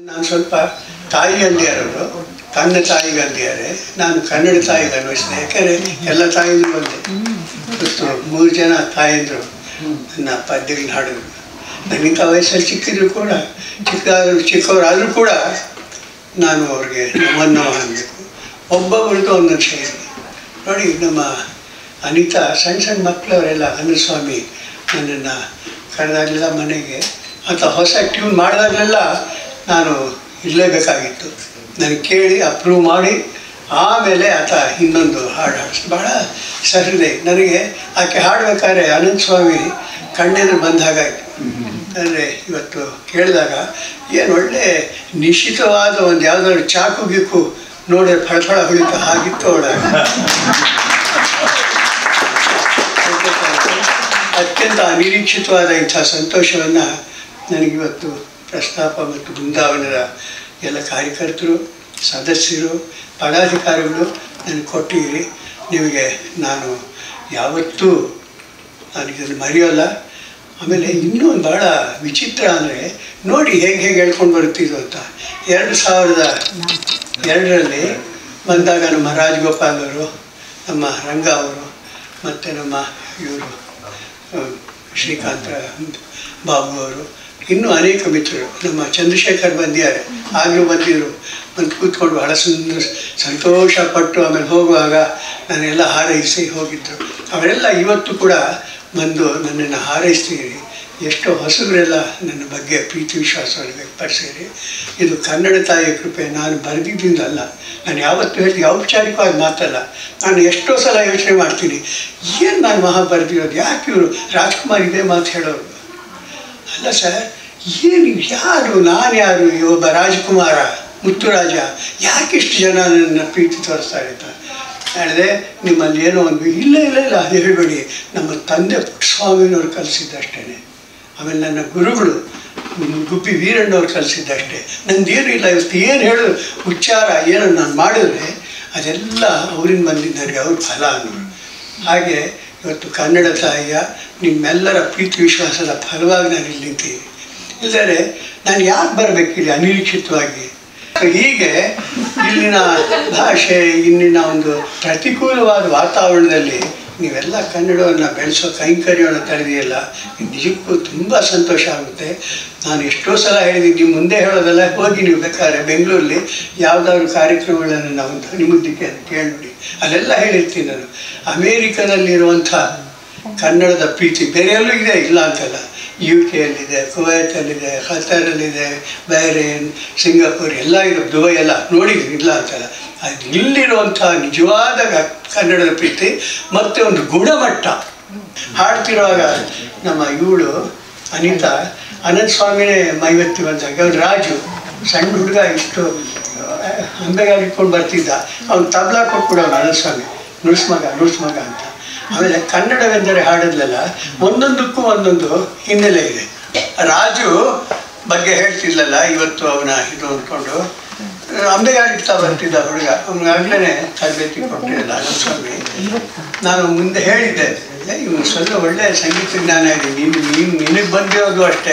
ನಾನು ಸ್ವಲ್ಪ ತಾಯಿ ಅಲ್ಲಿಯರವರು ತನ್ನ ತಾಯಿಗೆ ಅಲ್ಲಿಯಾರೆ ನಾನು ಕನ್ನಡ ತಾಯಿಗೆ ಅನ್ವಯಿಸಿದೆ ಯಾಕಂದರೆ ಎಲ್ಲ ತಾಯಿಗೂ ಬಂದೆ ಇವತ್ತು ಮೂರು ಜನ ತಾಯಂದರು ನನ್ನ ಪದ್ಯಗಳನ್ನ ಹಾಡಿದ್ರು ನನಗಿಂತ ವಯಸ್ಸಲ್ಲಿ ಚಿಕ್ಕಿದ್ರು ಕೂಡ ಚಿಕ್ಕ ಚಿಕ್ಕವರಾದರೂ ಕೂಡ ನಾನು ಅವ್ರಿಗೆ ನಮನ್ನ ಅನ್ನಬೇಕು ಒಬ್ಬೊಬ್ರದ್ದು ಒಂದೊಂದು ಶೈಲಿ ನೋಡಿ ನಮ್ಮ ಅನಿತಾ ಸಣ್ಣ ಸಣ್ಣ ಮಕ್ಕಳವರೆಲ್ಲ ಸ್ವಾಮಿ ನನ್ನನ್ನು ಕರೆದಾಗಲೆಲ್ಲ ಮನೆಗೆ ಅಂತ ಹೊಸ ಟ್ಯೂನ್ ಮಾಡಿದಾಗಲೆಲ್ಲ ನಾನು ಇರಲೇಬೇಕಾಗಿತ್ತು ನನಗೆ ಕೇಳಿ ಅಪ್ರೂವ್ ಮಾಡಿ ಆಮೇಲೆ ಆತ ಇನ್ನೊಂದು ಹಾಡು ಹಾಡಿಸ್ ಭಾಳ ಸಹೃದಯ ನನಗೆ ಆಕೆ ಹಾಡಬೇಕಾದ್ರೆ ಅನಂತ ಸ್ವಾಮಿ ಕಣ್ಣೆದುರು ಬಂದಾಗಾಯ್ತು ಅಂದರೆ ಇವತ್ತು ಕೇಳಿದಾಗ ಏನು ಒಳ್ಳೆ ನಿಶ್ಚಿತವಾದ ಒಂದು ಯಾವುದಾದ್ರು ಚಾಕು ಗೀಕು ನೋಡಿ ಫಳಫಳ ಹೊಳಿತು ಹಾಗಿತ್ತು ಅವಳ ಅತ್ಯಂತ ಅನಿರೀಕ್ಷಿತವಾದ ಇಂಥ ಸಂತೋಷವನ್ನು ನನಗಿವತ್ತು ಪ್ರಸ್ತಾಪ ಮತ್ತು ಬೃಂದಾವನದ ಎಲ್ಲ ಕಾರ್ಯಕರ್ತರು ಸದಸ್ಯರು ಪದಾಧಿಕಾರಿಗಳು ನನಗೆ ಕೊಟ್ಟಿರಿ ನಿಮಗೆ ನಾನು ಯಾವತ್ತೂ ನನಗಿದನ್ನು ಮರೆಯೋಲ್ಲ ಆಮೇಲೆ ಇನ್ನೂ ಒಂದು ಭಾಳ ವಿಚಿತ್ರ ಅಂದರೆ ನೋಡಿ ಹೇಗೆ ಹೇಗೆ ಹೇಳ್ಕೊಂಡು ಬರ್ತಿದ್ದು ಅಂತ ಎರಡು ಸಾವಿರದ ಎರಡರಲ್ಲಿ ಬಂದಾಗ ನಮ್ಮ ರಾಜಗೋಪಾಲ್ ಅವರು ನಮ್ಮ ರಂಗ ಅವರು ಮತ್ತು ನಮ್ಮ ಇವರು ಶ್ರೀಕಾಂತ ಬಾಬು ಅವರು ಇನ್ನೂ ಅನೇಕ ಮಿತ್ರರು ನಮ್ಮ ಚಂದ್ರಶೇಖರ್ ಬಂದಿದ್ದಾರೆ ಆಗಲೂ ಬಂದಿದ್ದರು ಬಂದು ಕೂತ್ಕೊಂಡು ಬಹಳ ಸುಂದರ ಸಂತೋಷಪಟ್ಟು ಆಮೇಲೆ ಹೋಗುವಾಗ ನಾನೆಲ್ಲ ಹಾರೈಸಿ ಹೋಗಿದ್ದರು ಅವರೆಲ್ಲ ಇವತ್ತು ಕೂಡ ಬಂದು ನನ್ನನ್ನು ಹಾರೈಸ್ತೀರಿ ಎಷ್ಟೋ ಹೊಸಬರೆಲ್ಲ ನನ್ನ ಬಗ್ಗೆ ಪ್ರೀತಿ ವಿಶ್ವಾಸವನ್ನು ವ್ಯಕ್ತಪಡಿಸಿರಿ ಇದು ಕನ್ನಡ ತಾಯಿಯ ಕೃಪೆ ನಾನು ಬರೆದಿದ್ದಲ್ಲ ನಾನು ಯಾವತ್ತೂ ಹೇಳಿ ಔಪಚಾರಿಕವಾಗಿ ಮಾತಲ್ಲ ನಾನು ಎಷ್ಟೋ ಸಲ ಯೋಚನೆ ಮಾಡ್ತೀನಿ ಏನು ನಾನು ಮಹಾ ಬರೆದಿರೋದು ಯಾಕೆ ಇವರು ರಾಜ್ಕುಮಾರ್ ಇದೇ ಮಾತು ಹೇಳೋರು ಅಲ್ಲ ಸರ್ ಏನು ಯಾರು ನಾನು ಯಾರು ಈ ಒಬ್ಬ ರಾಜಕುಮಾರ ಮುತ್ತುರಾಜ ಯಾಕಿಷ್ಟು ಜನ ನನ್ನ ಪ್ರೀತಿ ತೋರಿಸ್ತಾರೆ ಅಂತ ಹೇಳಿದೆ ನಿಮ್ಮಲ್ಲಿ ಏನೋ ಒಂದು ಇಲ್ಲ ಇಲ್ಲ ಇಲ್ಲ ಅದು ಹೇಳಬೇಡಿ ನಮ್ಮ ತಂದೆ ಪುಟ್ಟಸ್ವಾಮಿನವ್ರು ಕಲಿಸಿದ್ದಷ್ಟೇ ಆಮೇಲೆ ನನ್ನ ಗುರುಗಳು ಗುಬ್ಬಿ ವೀರಣ್ಣವ್ರು ಕಲಿಸಿದ್ದಷ್ಟೇ ನಂದೇನು ಇಲ್ಲ ಇವತ್ತು ಏನು ಹೇಳು ಉಚ್ಚಾರ ಏನು ನಾನು ಮಾಡಿದ್ರೆ ಅದೆಲ್ಲ ಅವರಿಂದ ಬಂದಿದ್ದಾರೆ ಅವ್ರ ಫಲ ಅನ್ನೋರು ಹಾಗೆ ಇವತ್ತು ಕನ್ನಡ ತಾಯಿಯ ನಿಮ್ಮೆಲ್ಲರ ಪ್ರೀತಿ ವಿಶ್ವಾಸದ ಫಲವಾಗಿ ನಾನು ಇಲ್ಲಿ ನಿಂತೀನಿ ಇಲ್ಲದರೆ ನಾನು ಯಾಕೆ ಬರಬೇಕಿಲ್ಲಿ ಅನಿರೀಕ್ಷಿತವಾಗಿ ಹೀಗೆ ಇಲ್ಲಿನ ಭಾಷೆ ಇಲ್ಲಿನ ಒಂದು ಪ್ರತಿಕೂಲವಾದ ವಾತಾವರಣದಲ್ಲಿ ನೀವೆಲ್ಲ ಕನ್ನಡವನ್ನು ಬೆಳೆಸೋ ಕೈಂಕರ್ಯವನ್ನು ತಳೆದಿಯಲ್ಲ ನಿಜಕ್ಕೂ ತುಂಬ ಸಂತೋಷ ಆಗುತ್ತೆ ನಾನು ಎಷ್ಟೋ ಸಲ ಹೇಳಿದ್ದೀನಿ ನಿಮ್ಮ ಮುಂದೆ ಹೇಳೋದಲ್ಲ ಹೋಗಿ ನೀವು ಬೇಕಾದ್ರೆ ಬೆಂಗಳೂರಲ್ಲಿ ಯಾವುದಾದ್ರು ಕಾರ್ಯಕ್ರಮಗಳನ್ನು ನಾವು ಧ್ವನಿಮುದ್ದಿಕೆ ಅಂತ ಕೇಳಿಬಿಡಿ ಅಲ್ಲೆಲ್ಲ ಹೇಳಿರ್ತೀನಿ ನಾನು ಅಮೇರಿಕದಲ್ಲಿರುವಂಥ ಕನ್ನಡದ ಪ್ರೀತಿ ಬೇರೆಯಲ್ಲೂ ಇದೆ ಇಲ್ಲ ಅಂತಲ್ಲ ಯು ಕೆಯಲ್ಲಿದೆ ಕುವೈತಲ್ಲಿದೆ ಖತರಲ್ಲಿದೆ ಬಹರೇನ್ ಸಿಂಗಾಪುರ್ ಎಲ್ಲ ಇದೆ ದುಬೈ ಎಲ್ಲ ನೋಡಿದ್ವಿ ಇಲ್ಲ ಅಂತಲ್ಲ ಅದು ಇಲ್ಲಿರುವಂಥ ನಿಜವಾದ ಕನ್ನಡದ ಪ್ರೀತಿ ಮತ್ತು ಒಂದು ಗುಣಮಟ್ಟ ಹಾಡ್ತಿರುವಾಗ ನಮ್ಮ ಇವಳು ಅನಿತಾ ಅನಂತ ಸ್ವಾಮಿನೇ ಮೈವತ್ತಿ ಬಂದಾಗ ಅವ್ನು ರಾಜು ಸಣ್ಣ ಹುಡುಗ ಇಷ್ಟು ಅಂಬೆಗಾಲ್ ಇಟ್ಕೊಂಡು ಬರ್ತಿದ್ದ ಅವ್ನು ತಬ್ಲಾ ಕೊಟ್ಬಿಡೋನು ಅನಂತ ಸ್ವಾಮಿ ನುಡ್ಸ್ ಮಗ ನುಡ್ಸ್ ಮಗ ಅಂತ ಆಮೇಲೆ ಕನ್ನಡವೆಂದರೆ ಹಾಡೋದ್ಲೆಲ್ಲ ಒಂದೊಂದಕ್ಕೂ ಒಂದೊಂದು ಹಿನ್ನೆಲೆ ಇದೆ ರಾಜು ಬಗ್ಗೆ ಹೇಳ್ತಿದ್ಲಲ್ಲ ಇವತ್ತು ಅವನ ಇದು ಅಂದ್ಕೊಂಡು ಅಂಬೆಗಾಲಿಡ್ತಾ ಬರ್ತಿದ್ದ ಹುಡುಗ ಅವನಿಗಾಗಲೇ ತರಬೇತಿ ಕೊಟ್ಟಿರಲ್ಲ ಸ್ವಾಮಿ ನಾನು ಮುಂದೆ ಹೇಳಿದ್ದೆ ಇವನು ಸ್ವಲ್ಪ ಒಳ್ಳೆ ಸಂಗೀತ ಜ್ಞಾನ ಇದೆ ನೀನು ನೀನು ನಿನಗೆ ಬಂದಿರೋದು ಅಷ್ಟೇ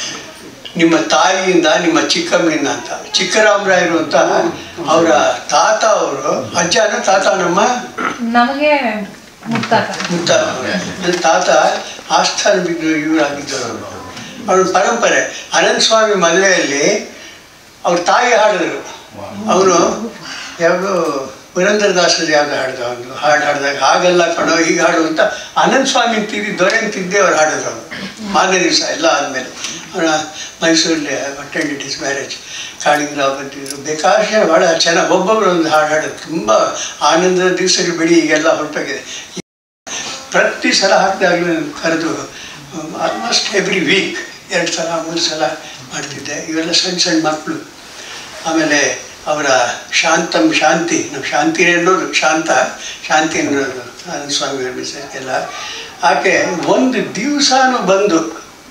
ನಿಮ್ಮ ತಾಯಿಯಿಂದ ನಿಮ್ಮ ಚಿಕ್ಕಮ್ಮನಿಂದ ಅಂತ ಚಿಕ್ಕರಾಮರಾಯರು ಅಂತ ಅವರ ತಾತ ಅವರು ಅಜ್ಜನ ತಾತ ನಮ್ಮ ನಮಗೆ ಮುತ್ತಾತ ಮುತ್ತ ನನ್ನ ತಾತ ಆಸ್ಥಾನ ಬಿದ್ದು ಇವರಾಗಿದ್ದರು ಅವರು ಅವ್ರ ಪರಂಪರೆ ಅನಂತ ಸ್ವಾಮಿ ಮದುವೆಯಲ್ಲಿ ಅವ್ರ ತಾಯಿ ಹಾಡಿದ್ರು ಅವನು ಯಾವುದು ಪುರಂದರದಾಸರು ಯಾವುದು ಹಾಡಿದ ಒಂದು ಹಾಡು ಹಾಡಿದಾಗ ಹಾಗಲ್ಲ ಕಣೋ ಹೀಗೆ ಹಾಡು ಅಂತ ಅನಂತ ಸ್ವಾಮಿ ತಿದ್ದಿ ದೊರೆ ತಿದ್ದೆ ಅವ್ರು ಹಾಡಿದ್ರು ಅವರು ಮಾರನೇ ದಿವಸ ಎಲ್ಲ ಆದಮೇಲೆ ಅವರ ಮೈಸೂರಲ್ಲಿ ಅಟೆಂಡೆಡ್ ಇಸ್ ಮ್ಯಾರೇಜ್ ಕಾಳಿಂಗರಾವ್ ಬಂದಿದ್ರು ಬೇಕಾದಷ್ಟು ಜನ ಭಾಳ ಚೆನ್ನಾಗಿ ಒಬ್ಬೊಬ್ಬರು ಒಂದು ಹಾಡು ಹಾಡೋದು ತುಂಬ ಆನಂದದ ದಿವಸಗಳು ಬಿಡಿ ಈಗೆಲ್ಲ ಹೊರಟೋಗಿದೆ ಪ್ರತಿ ಸಲ ಹಾಕಿದಾಗಲೂ ನಾನು ಕರೆದು ಆಲ್ಮೋಸ್ಟ್ ಎವ್ರಿ ವೀಕ್ ಎರಡು ಸಲ ಮೂರು ಸಲ ಮಾಡ್ತಿದ್ದೆ ಇವೆಲ್ಲ ಸಣ್ಣ ಸಣ್ಣ ಮಕ್ಕಳು ಆಮೇಲೆ ಅವರ ಶಾಂತಂ ಶಾಂತಿ ನಮ್ಮ ಶಾಂತಿ ಅನ್ನೋದು ಶಾಂತ ಶಾಂತಿ ಅನ್ನೋದು ಆನಂದ ಸ್ವಾಮಿ ಮಿಸಕ್ಕೆಲ್ಲ ಆಕೆ ಒಂದು ದಿವಸನೂ ಬಂದು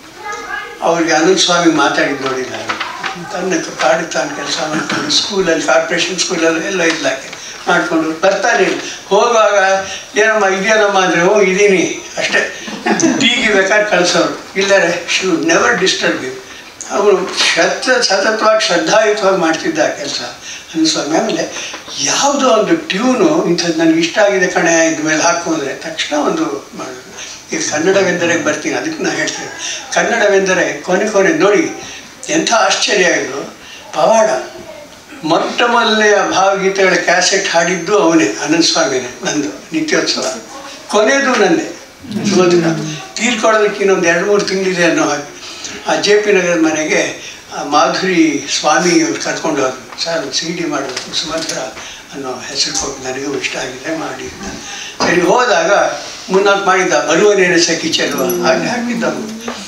ಅವ್ರಿಗೆ ಆನಂದ ಸ್ವಾಮಿ ಮಾತಾಡಿದ್ದು ನೋಡಿಲ್ಲ ತನ್ನ ಕಾಡು ತಾನು ಕೆಲಸ ಮಾಡ್ಕೊಂಡು ಸ್ಕೂಲಲ್ಲಿ ಕಾರ್ಪೊರೇಷನ್ ಸ್ಕೂಲಲ್ಲಿ ಎಲ್ಲ ಇದ್ಲಾಕೆ ಮಾಡಿಕೊಂಡು ಬರ್ತಾನೆ ಹೋಗುವಾಗ ಏನಮ್ಮ ಇದೆಯೇನಮ್ಮ ಅಂದರೆ ಓ ಇದ್ದೀನಿ ಅಷ್ಟೇ ಟೀಗೆ ಬೇಕಾದ್ರೆ ಕಳಿಸೋರು ಇಲ್ಲರೆ she would never disturb you ಅವನು ಶ್ರದ್ಧ ಸತತವಾಗಿ ಶ್ರದ್ಧಾಯುತವಾಗಿ ಮಾಡ್ತಿದ್ದ ಆ ಕೆಲಸ ಅನಿಸ್ವಾಮಿ ಆಮೇಲೆ ಯಾವುದೋ ಒಂದು ಟ್ಯೂನು ಇಂಥದ್ದು ನನಗೆ ಇಷ್ಟ ಆಗಿದೆ ಕಣೆ ಇದ್ರ ಮೇಲೆ ಹಾಕೊಂಡ್ರೆ ತಕ್ಷಣ ಒಂದು ಮಾಡೋದು ಈಗ ಕನ್ನಡವೆಂದರೆ ಬರ್ತೀನಿ ಅದಕ್ಕೆ ನಾನು ಹೇಳ್ತೇನೆ ಕನ್ನಡವೆಂದರೆ ಕೊನೆ ಕೊನೆ ನೋಡಿ ಎಂಥ ಆಶ್ಚರ್ಯ ಇದು ಪವಾಡ ಮೊಟ್ಟ ಮೊದಲನೆಯ ಭಾವಗೀತೆಗಳ ಕ್ಯಾಸೆಟ್ ಹಾಡಿದ್ದು ಅವನೇ ಆನಂದ ಸ್ವಾಮಿನೇ ನಂದು ನಿತ್ಯೋತ್ಸವ ಕೊನೆಯದು ನಂದೇ ಇವತ್ತಿನ ತೀರ್ಕೊಳ್ಳೋದಕ್ಕೆ ಇನ್ನೊಂದು ಎರಡು ಮೂರು ತಿಂಗಳಿದೆ ಅನ್ನೋ ಹಾಗೆ ಆ ಜೆ ಪಿ ನಗರದ ಮನೆಗೆ ಆ ಮಾಧುರಿ ಸ್ವಾಮಿ ಅವ್ರು ಕರ್ಕೊಂಡು ಹೋದ್ರು ಸರ್ ಸಿ ಡಿ ಮಾಡಬೇಕು ಸುಮಂತ್ರ ಅನ್ನೋ ಹೆಸರು ಕೊಟ್ಟು ನನಗೂ ಇಷ್ಟ ಆಗಿದೆ ಮಾಡಿ ಅಂತ. ಸರಿ ಹೋದಾಗ ಮುನ್ನಾಲ್ಕು ಮಾಡಿದ್ದ ಬರುವನೇನೆ ಸಖಿ ಚೆಲುವ ಹಾಗೆ ಹಾಕಿದ್ದ ಅವ್ನು.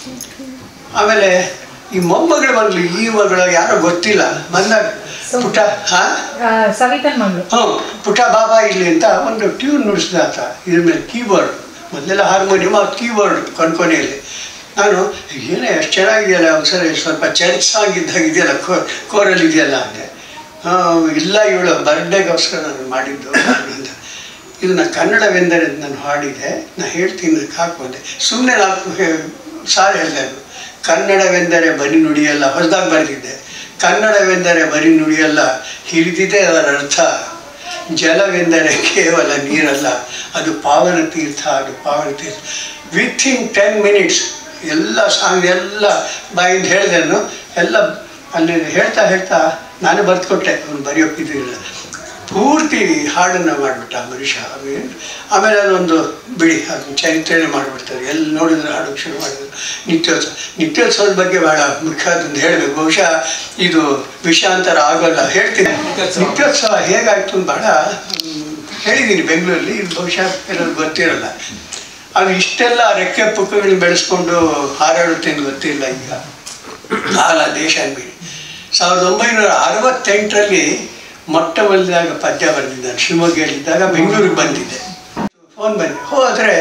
ಆಮೇಲೆ ಈ ಮೊಮ್ಮಗಳು ಬಂದ್ಲು ಈ ಮಗಳು ಯಾರೋ ಗೊತ್ತಿಲ್ಲ ಬಂದಾಗ ಪುಟ ಹಾ ಆ, ಸವಿತನ್ ಮಗಳು ಹ್ಞೂ ಪುಟ ಬಾಬಾ ಇಲ್ಲಿ ಅಂತ ಒಂದು ಟ್ಯೂನ್ ನುಡಿಸ್ದ ಆತ ಇದ್ರ ಮೇಲೆ ಕೀಬೋರ್ಡ್ ಮೊದಲೆಲ್ಲ ಹಾರ್ಮೋನಿಯಂ ಆ ಕೀಬೋರ್ಡ್ ಕೊನೆಯಲ್ಲಿ ನಾನು ಏನೇ ಎಷ್ಟು ಚೆನ್ನಾಗಿದೆಯಲ್ಲ ಒಂದ್ಸರಿ ಸ್ವಲ್ಪ ಚರ್ಚ್ ಸಾಂಗ್ ಇದ್ದಾಗ ಇದೆಯಲ್ಲ ಕೋ ಕೋರಲ್ಲಿ ಇದೆಯಲ್ಲ ಅಂದೆ ಆ, ಇಲ್ಲ ಇವಳು ಬರ್ಡೇಗೋಸ್ಕರ ನಾನು ಮಾಡಿದ್ದು ಅಂತ ಇದನ್ನ ಕನ್ನಡವೆಂದರೆ ನಾನು ಹಾಡಿದೆ ನಾನು ಹೇಳ್ತೀನಿ ಅದಕ್ಕೆ ಹಾಕೊಂಡೆ ಸುಮ್ಮನೆ ನಾಲ್ಕು ಹೇ- ಸಾರಿ ಹೇಳಿದೆ ಅದು ಕನ್ನಡವೆಂದರೆ ಬರೀ ನುಡಿಯಲ್ಲ ಹೊಸದಾಗಿ ಬರೆದಿದ್ದೆ ಕನ್ನಡವೆಂದರೆ ಬರೀ ನುಡಿಯಲ್ಲ ಹಿರಿದಿದೆ ಅದರ ಅರ್ಥ ಜಲವೆಂದರೆ ಕೇವಲ ನೀರಲ್ಲ ಅದು ಪಾವನ ತೀರ್ಥ ಅದು ಪಾವನ ತೀರ್ಥ ವಿತ್ ಇನ್ ಟೆನ್ ಮಿನಿಟ್ಸ್ ಎಲ್ಲ ಸಾಂಗ್ ಎಲ್ಲ ಬಾಯಿಂದ ಹೇಳ್ದೇನು ಎಲ್ಲ ಅಲ್ಲಿ ಹೇಳ್ತಾ ಹೇಳ್ತಾ ನಾನೇ ಬರೆದುಕೊಟ್ಟೆ ಅವ್ನು ಬರೆಯೋಕ್ಕಿದ್ದಿಲ್ಲ ಪೂರ್ತಿ ಹಾಡನ್ನು ಮಾಡಿಬಿಟ್ಟ ಮನುಷ್ಯ ಆಮೇಲೆ ಆಮೇಲೆ ಅದೊಂದು ಬಿಡಿ ಅದನ್ನು ಚರಿತ್ರೆನೇ ಮಾಡಿಬಿಡ್ತಾರೆ ಎಲ್ಲಿ ನೋಡಿದ್ರೆ ಹಾಡೋಕ್ಕೆ ಶುರು ಮಾಡಿದ್ರು ನಿತ್ಯೋತ್ಸವ ನಿತ್ಯೋತ್ಸವದ ಬಗ್ಗೆ ಭಾಳ ಮುಖ್ಯವಾದದ್ದು ಹೇಳಬೇಕು ಬಹುಶಃ ಇದು ವಿಷಯಾಂತರ ಆಗೋಲ್ಲ ಹೇಳ್ತೀನಿ ನಿತ್ಯೋತ್ಸವ ಹೇಗಾಯಿತು ಅಂತ ಭಾಳ ಹ್ಮ್, ಹೇಳಿದ್ದೀನಿ ಬೆಂಗಳೂರಲ್ಲಿ ಇದು ಬಹುಶಃ ಎಲ್ಲರಿಗೂ ಗೊತ್ತಿರಲ್ಲ ಅದು ಇಷ್ಟೆಲ್ಲ ರೆಕ್ಕೆ ಪುಕ್ಕಗಳನ್ನ ಬೆಳೆಸ್ಕೊಂಡು ಹಾರಾಡುತ್ತೆ ಅಂತ ಗೊತ್ತಿಲ್ಲ ಈಗ ಕಾಲ ದೇಶ ಅಂದ್ಬಿಡಿ ಸಾವಿರದ ಒಂಬೈನೂರ ಅರವತ್ತೆಂಟರಲ್ಲಿ ಮೊಟ್ಟ ಮೊದಲಾಗ ಪದ್ಯ ಬರೆದಿದ್ದ ನಾನು ಶಿವಮೊಗ್ಗದಲ್ಲಿದ್ದಾಗ ಬೆಂಗಳೂರಿಗೆ ಬಂದಿದ್ದೆ ಫೋನ್ ಬಂದೆ ಹೋದರೆ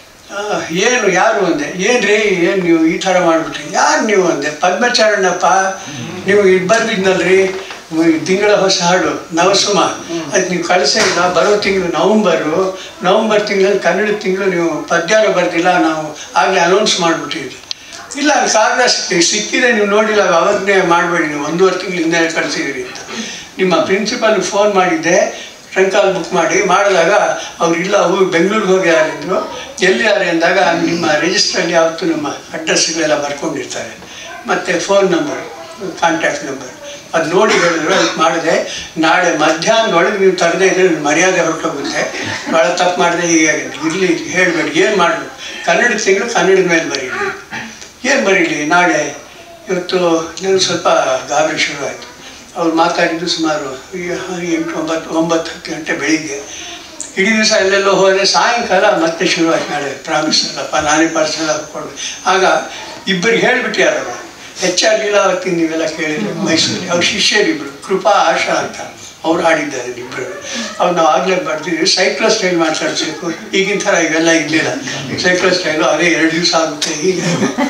ಏನು ಯಾರು ಅಂದೆ ಏನು ರೀ ಏನು ನೀವು ಈ ಥರ ಮಾಡಿಬಿಟ್ರಿ ಯಾರು ನೀವು ಅಂದೆ ಪದ್ಮಚರಣಪ್ಪ ನೀವು ಇದು ಬಂದಿದ್ನಲ್ರಿ ಈ ತಿಂಗಳ ಹೊಸ ಹಾಡು ನವಸುಮ ಅದಕ್ಕೆ ನೀವು ಕಳಿಸೇ ಇಲ್ಲ ಬರೋ ತಿಂಗಳು ನವಂಬರು ನವಂಬರ್ ತಿಂಗಳಲ್ಲಿ ಕನ್ನಡ ತಿಂಗಳು ನೀವು ಪದ್ಯನೂ ಬರ್ದಿಲ್ಲ ನಾವು ಆಗಲೇ ಅನೌನ್ಸ್ ಮಾಡಿಬಿಟ್ಟಿದ್ವಿ ಇಲ್ಲ ಅದು ಕಾಗದ ಸಿಕ್ಕಿದೆ ಸಿಕ್ಕಿದೆ ನೀವು ನೋಡಿಲ್ಲ ಅವಾಗನೇ ಮಾಡಬೇಡಿ ನೀವು ಒಂದೂವರೆ ತಿಂಗಳಿಂದ ಕಳಿಸಿದಿರಿ ಅಂತ ನಿಮ್ಮ ಪ್ರಿನ್ಸಿಪಾಲ್ ಫೋನ್ ಮಾಡಿದ್ದೆ ಟ್ರಂಕಾಲ್ ಬುಕ್ ಮಾಡಿ ಮಾಡಿದಾಗ ಅವ್ರು ಇಲ್ಲ ಅವು ಬೆಂಗಳೂರಿಗೆ ಹೋಗಿ ಯಾರಿದ್ರು ಎಲ್ಲಿ ಯಾರು ಅಂದಾಗ ನಿಮ್ಮ ರಿಜಿಸ್ಟ್ರಲ್ಲಿ ಯಾವತ್ತೂ ನಮ್ಮ ಅಡ್ರೆಸ್ಗಳೆಲ್ಲ ಬರ್ಕೊಂಡಿರ್ತಾರೆ ಮತ್ತು ಫೋನ್ ನಂಬರ್ ಕಾಂಟ್ಯಾಕ್ಟ್ ನಂಬರ್ ಅದು ನೋಡಿ ಹೇಳಿದ್ರು ಅದಕ್ಕೆ ಮಾಡಿದೆ ನಾಳೆ ಮಧ್ಯಾಹ್ನದೊಳಗೆ ನೀವು ತರದೇ ಇದ್ರೆ ನಿಮ್ಮ ಮರ್ಯಾದೆ ಹೊರಟೋಗುತ್ತೆ ಭಾಳ ತಪ್ಪು ಮಾಡಿದೆ ಹೀಗೆ ಇರಲಿ ಹೇಳಬೇಡಿ ಏನು ಮಾಡಬೇಕು ಕನ್ನಡ ತಿಂಗಳು ಕನ್ನಡದ ಮೇಲೆ ಬರೀರಿ ಏನು ಬರೀಲಿ ನಾಳೆ ಇವತ್ತು ನನಗೆ ಸ್ವಲ್ಪ ಗಾಬರಿ ಶುರುವಾಯಿತು ಅವ್ರು ಮಾತಾಡಿದ್ದು ಸುಮಾರು ಈ ಎಂಟು ಒಂಬತ್ತು ಒಂಬತ್ತು ಹತ್ತು ಗಂಟೆ ಬೆಳಿಗ್ಗೆ ಇಡೀ ದಿವಸ ಎಲ್ಲೆಲ್ಲೋ ಹೋದರೆ ಸಾಯಂಕಾಲ ಮತ್ತೆ ಶುರುವಾಯ್ತು ನಾಳೆ ಪ್ರಾಮಿಸ್ ಅಲ್ಲಪ್ಪ ನಾನೇ ಪಾರ್ಸಲ್ ಕೊಡು ಆಗ ಇಬ್ಬರಿಗೆ ಹೇಳಿಬಿಟ್ಟು ಯಾರು ಎಚ್ ಆರ್ ಲೀಲಾವತಿ ನೀವೆಲ್ಲ ಕೇಳಿದ್ರು ಮೈಸೂರಲ್ಲಿ ಅವ್ರ ಶಿಷ್ಯರಿಬ್ಬರು ಕೃಪಾ ಆಶಾ ಅಂತ ಅವ್ರು ಹಾಡಿದ್ದಾರೆ ಇಬ್ಬರು ಅವ್ರು ನಾವು ಆಗಲೇ ಬರ್ತಿದ್ವಿ ಸೈಕ್ಲೋ ಸ್ಟೈಲ್ ಮಾತಾಡ್ಬೇಕು ಈಗಿನ ಥರ ಇವೆಲ್ಲ ಇರಲಿಲ್ಲ ಸೈಕ್ಲೋ ಸ್ಟೈಲು ಅದೇ ಎರಡು ದಿವಸ ಆಗುತ್ತೆ ಹೀಗೆ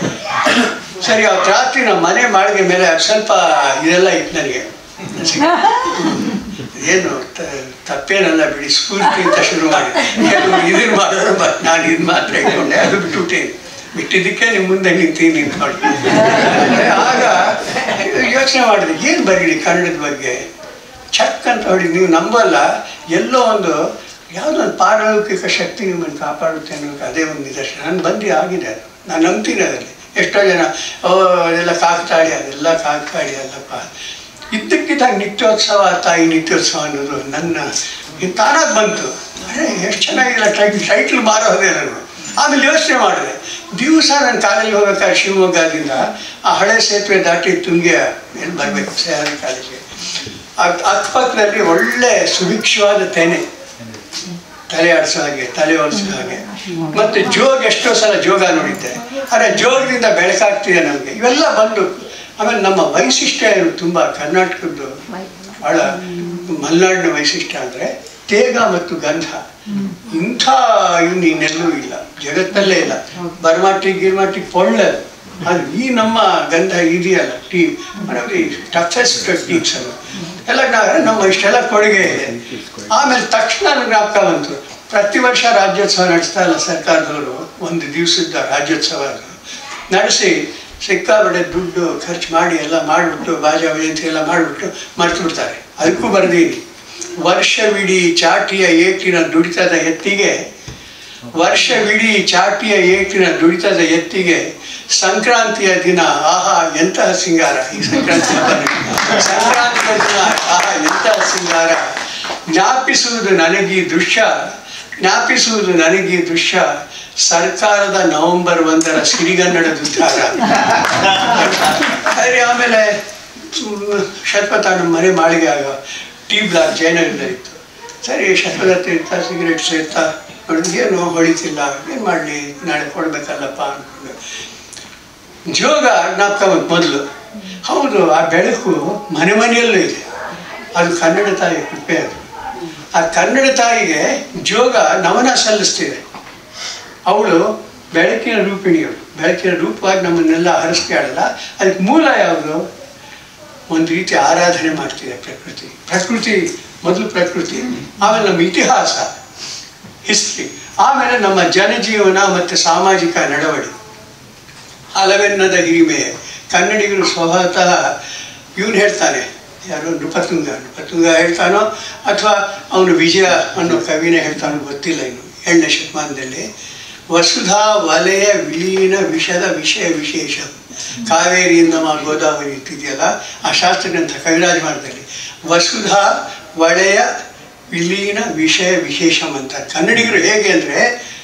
ಸರಿ ಅವತ್ತು ರಾತ್ರಿ ನಮ್ಮ ಮನೆ ಮಾಳಿಗೆ ಮೇಲೆ ಅದು ಸ್ವಲ್ಪ ಇದೆಲ್ಲ ಇತ್ತು ನನಗೆ ಏನು ತ- ತಪ್ಪೇನಲ್ಲ ಬಿಡಿ ಸ್ಫೂರ್ತಿ ಅಂತ ಶುರು ಮಾಡಿ ಕೆಲವ್ರು ಇದನ್ನು ಮಾಡೋರು ಬಟ್ ನಾನು ಇದು ಮಾತ್ರ ಇಟ್ಕೊಂಡೆ ಅದು ಬಿಟ್ಟುಬಿಟ್ಟೇನೆ ಬಿಟ್ಟಿದ್ದಕ್ಕೆ ನಿಮ್ಮ ಮುಂದೆ ನಿಂತೀನಿ ನಿಂತ್ಕೊಂಡು ಆಗ ಯೋಚನೆ ಮಾಡಿದೆ ಏನು ಬರೀಲಿ ಕನ್ನಡದ ಬಗ್ಗೆ ಚಕ್ ಅಂತ ಹೊಡಿ ನೀವು ನಂಬಲ್ಲ ಎಲ್ಲೋ ಒಂದು ಯಾವುದೋ ಒಂದು ಪಾರಲೌಕಿಕ ಶಕ್ತಿ ನಿಮ್ಮನ್ನು ಕಾಪಾಡುತ್ತೆ ಅನ್ನೋಕೆ ಅದೇ ಒಂದು ನಿದರ್ಶನ ನಾನು ಬಂದು ಆಗಿದೆ ಅದು ನಾನು ನಂಬ್ತೀನಿ ಅದರಲ್ಲಿ ಎಷ್ಟೋ ಜನ ಓ ಅದೆಲ್ಲ ಕಾಕತಾಳಿ ಅದೆಲ್ಲ ಕಾಕತಾಳಿ ಅಲ್ಲಪ್ಪ ಇದ್ದಕ್ಕಿದ್ದಾಗ ನಿತ್ಯೋತ್ಸವ ತಾಯಿ ನಿತ್ಯೋತ್ಸವ ಅನ್ನೋದು ನನ್ನ ಇದು ತಾನಾಗಿ ಬಂತು ಅರೆ ಎಷ್ಟು ಚೆನ್ನಾಗಿಲ್ಲ ಟೈಟ್ಲ್ ಟೈಟ್ಲ್ ಮಾರೋದೇ ನಾನು ಆಮೇಲೆ ಯೋಚನೆ ಮಾಡಿದೆ ದಿವಸ ನಾನು ಕಾಲೇಜಿಗೆ ಹೋಗ್ಬೇಕಾದ್ರೆ ಶಿವಮೊಗ್ಗದಿಂದ ಆ ಹಳೆ ಸೇತುವೆ ದಾಟಿ ತುಂಗೆ ಎಲ್ಲಿ ಬರಬೇಕು ಸೇರಿ ಕಾಲೇಜಿಗೆ ಅಕ್ ಅಕ್ಕಪಕ್ಕದಲ್ಲಿ ಒಳ್ಳೆ ಸುಭಿಕ್ಷವಾದ ತೆನೆ ತಲೆ ಆಡಿಸೋ ಹಾಗೆ ತಲೆ ಒರೆಸೋ ಹಾಗೆ ಮತ್ತೆ ಜೋಗ್ ಎಷ್ಟೋ ಸಲ ಜೋಗ ನೋಡಿದ್ದೆ ಆದರೆ ಜೋಗದಿಂದ ಬೆಳಕಾಗ್ತಿದೆ ನಮಗೆ ಇವೆಲ್ಲ ಬಂದು ಆಮೇಲೆ ನಮ್ಮ ವೈಶಿಷ್ಟ್ಯ ಏನು ತುಂಬ ಕರ್ನಾಟಕದ್ದು ಭಾಳ ಮಲೆನಾಡಿನ ವೈಶಿಷ್ಟ್ಯ ಅಂದರೆ ತೇಗ ಮತ್ತು ಗಂಧ ಇಂಥ ಇನ್ನು ಇನ್ನೆಲ್ಲೂ ಇಲ್ಲ ಜಗತ್ತಲ್ಲೇ ಇಲ್ಲ ಬರ್ಮಾಟಿ ಗಿರ್ಮಾಟಿ ಪೊಳ್ಳದು ಅದು ಈ ನಮ್ಮ ಗಂಧ ಇದೆಯಲ್ಲ ಟೀ ಟಫೆಸ್ಟ್ ಟೆಕ್ನಿಕ್ಸ್ ಅದು ಎಲ್ಲ ನಾ- ನಮ್ಮ ಇಷ್ಟೆಲ್ಲ ಕೊಡುಗೆ ಇದೆ ಆಮೇಲೆ ತಕ್ಷಣ ನನಗೆ ಜ್ಞಾಪಕ ಬಂತು ಪ್ರತಿ ವರ್ಷ ರಾಜ್ಯೋತ್ಸವ ನಡೆಸ್ತಾ ಇಲ್ಲ ಸರ್ಕಾರದವರು ಒಂದು ದಿವಸದ ರಾಜ್ಯೋತ್ಸವ ಅದು. ನಡೆಸಿ ಸಿಕ್ಕಾಪಟ್ಟೆ ದುಡ್ಡು ಖರ್ಚು ಮಾಡಿ ಎಲ್ಲ ಮಾಡಿಬಿಟ್ಟು ಬಾಜಾ ಜಯಂತಿ ಎಲ್ಲ ಮಾಡಿಬಿಟ್ಟು ಮರ್ತು ಬಿಡ್ತಾರೆ ಅದಕ್ಕೂ ಬರ್ದೀನಿ ವರ್ಷವಿಡೀ ಚಾಟಿಯ ಏಟಿನ ದುಡಿತದ ಎತ್ತಿಗೆ ವರ್ಷವಿಡೀ ಚಾಟಿಯ ಏಟಿನ ದುಡಿತದ ಎತ್ತಿಗೆ ಸಂಕ್ರಾಂತಿಯ ದಿನ ಆಹಾ ಎಂತಹ ಸಿಂಗಾರ ಈ ಸಂಕ್ರಾಂತಿ ಹಬ್ಬ ನೋಡಿ. ಸಂಕ್ರಾಂತಿಯ ದಿನ ಆಹಾ ಎಂತಹ ಸಿಂಗಾರ ಜ್ಞಾಪಿಸುವುದು ನನಗೀ ದೃಶ್ಯ ಜ್ಞಾಪಿಸುವುದು ನನಗೀ ದೃಶ್ಯ ಸರ್ಕಾರದ ನವೆಂಬರ್ ಒಂದರ ಸಿರಿಗನ್ನಡದ ಉದ್ಧಾರ ಆದರೆ ಆಮೇಲೆ ಶತಪಥ ನಮ್ಮ ಮನೆ ಮಾಳಿಗೆ ಆಗ ಟೀ ಬ್ಲಾಕ್ ಜಯನಗರದಲ್ಲಿ ಇತ್ತು ಸರಿ ಶತಪಥ ಇರ್ತಾ ಸಿಗರೇಟ್ ಸೇರ್ತಾ ನೋಡಿದ್ರೆ ಏನು ಹೊಳಿತಿಲ್ಲ ಏನು ಮಾಡಲಿ ನಾಳೆ ಕೊಡ್ಬೇಕಲ್ಲಪ್ಪ ಅಂದ್ಕೊಂಡು ಜೋಗ ಜ್ಞಾಪಕ ಬಂತು ಮೊದಲು ಹೌದು ಆ ಬೆಳಕು ಮನೆ ಮನೆಯಲ್ಲೂ ಇದೆ ಅದು ಕನ್ನಡ ತಾಯಿ ಕೃಪೆ ಅದು ಆ ಕನ್ನಡ ತಾಯಿಗೆ ಜೋಗ ನಮನ ಸಲ್ಲಿಸ್ತಿದೆ ಅವಳು ಬೆಳಕಿನ ರೂಪಿಣಿಯಳು ಬೆಳಕಿನ ರೂಪವಾಗಿ ನಮ್ಮನ್ನೆಲ್ಲ ಹರಿಸ್ತಾಳಲ್ಲ ಅದಕ್ಕೆ ಮೂಲ ಯಾವುದು ಒಂದು ರೀತಿ ಆರಾಧನೆ ಮಾಡ್ತಿದೆ ಪ್ರಕೃತಿ ಪ್ರಕೃತಿ ಮೊದಲು ಪ್ರಕೃತಿ ಆಮೇಲೆ ನಮ್ಮ ಇತಿಹಾಸ ಹಿಸ್ಟ್ರಿ ಆಮೇಲೆ ನಮ್ಮ ಜನಜೀವನ ಮತ್ತು ಸಾಮಾಜಿಕ ನಡವಳಿ ಹಲವೆನ್ನದ ಹಿರಿಮೆ ಕನ್ನಡಿಗರು ಸ್ವತಃ ಇವನು ಹೇಳ್ತಾನೆ ಯಾರೋ ನೃಪತುಂಗ ನೃಪತುಂಗ ಹೇಳ್ತಾನೋ ಅಥವಾ ಅವನು ವಿಜಯ ಅನ್ನೋ ಕವಿನೇ ಹೇಳ್ತಾನೋ ಗೊತ್ತಿಲ್ಲ ಇನ್ನು ಏಳನೇ ಶತಮಾನದಲ್ಲಿ ವಸುಧಾ ವಲಯ ವಿಲೀನ ವಿಷದ ವಿಷಯ ವಿಶೇಷ ಕಾವೇರಿಯಿಂದ ಮಾ ಗೋದಾವರಿ ಇತ್ತಿದೆಯಲ್ಲ ಆ ಶಾಸ್ತ್ರಗ್ರಂಥ ಕವಿರಾಜ ಮಾರ್ಗದಲ್ಲಿ ವಸುಧಾ ವಲಯ ವಿಲೀನ ವಿಷಯ ವಿಶೇಷಂ ಅಂತಾರೆ ಕನ್ನಡಿಗರು ಹೇಗೆ ಅಂದರೆ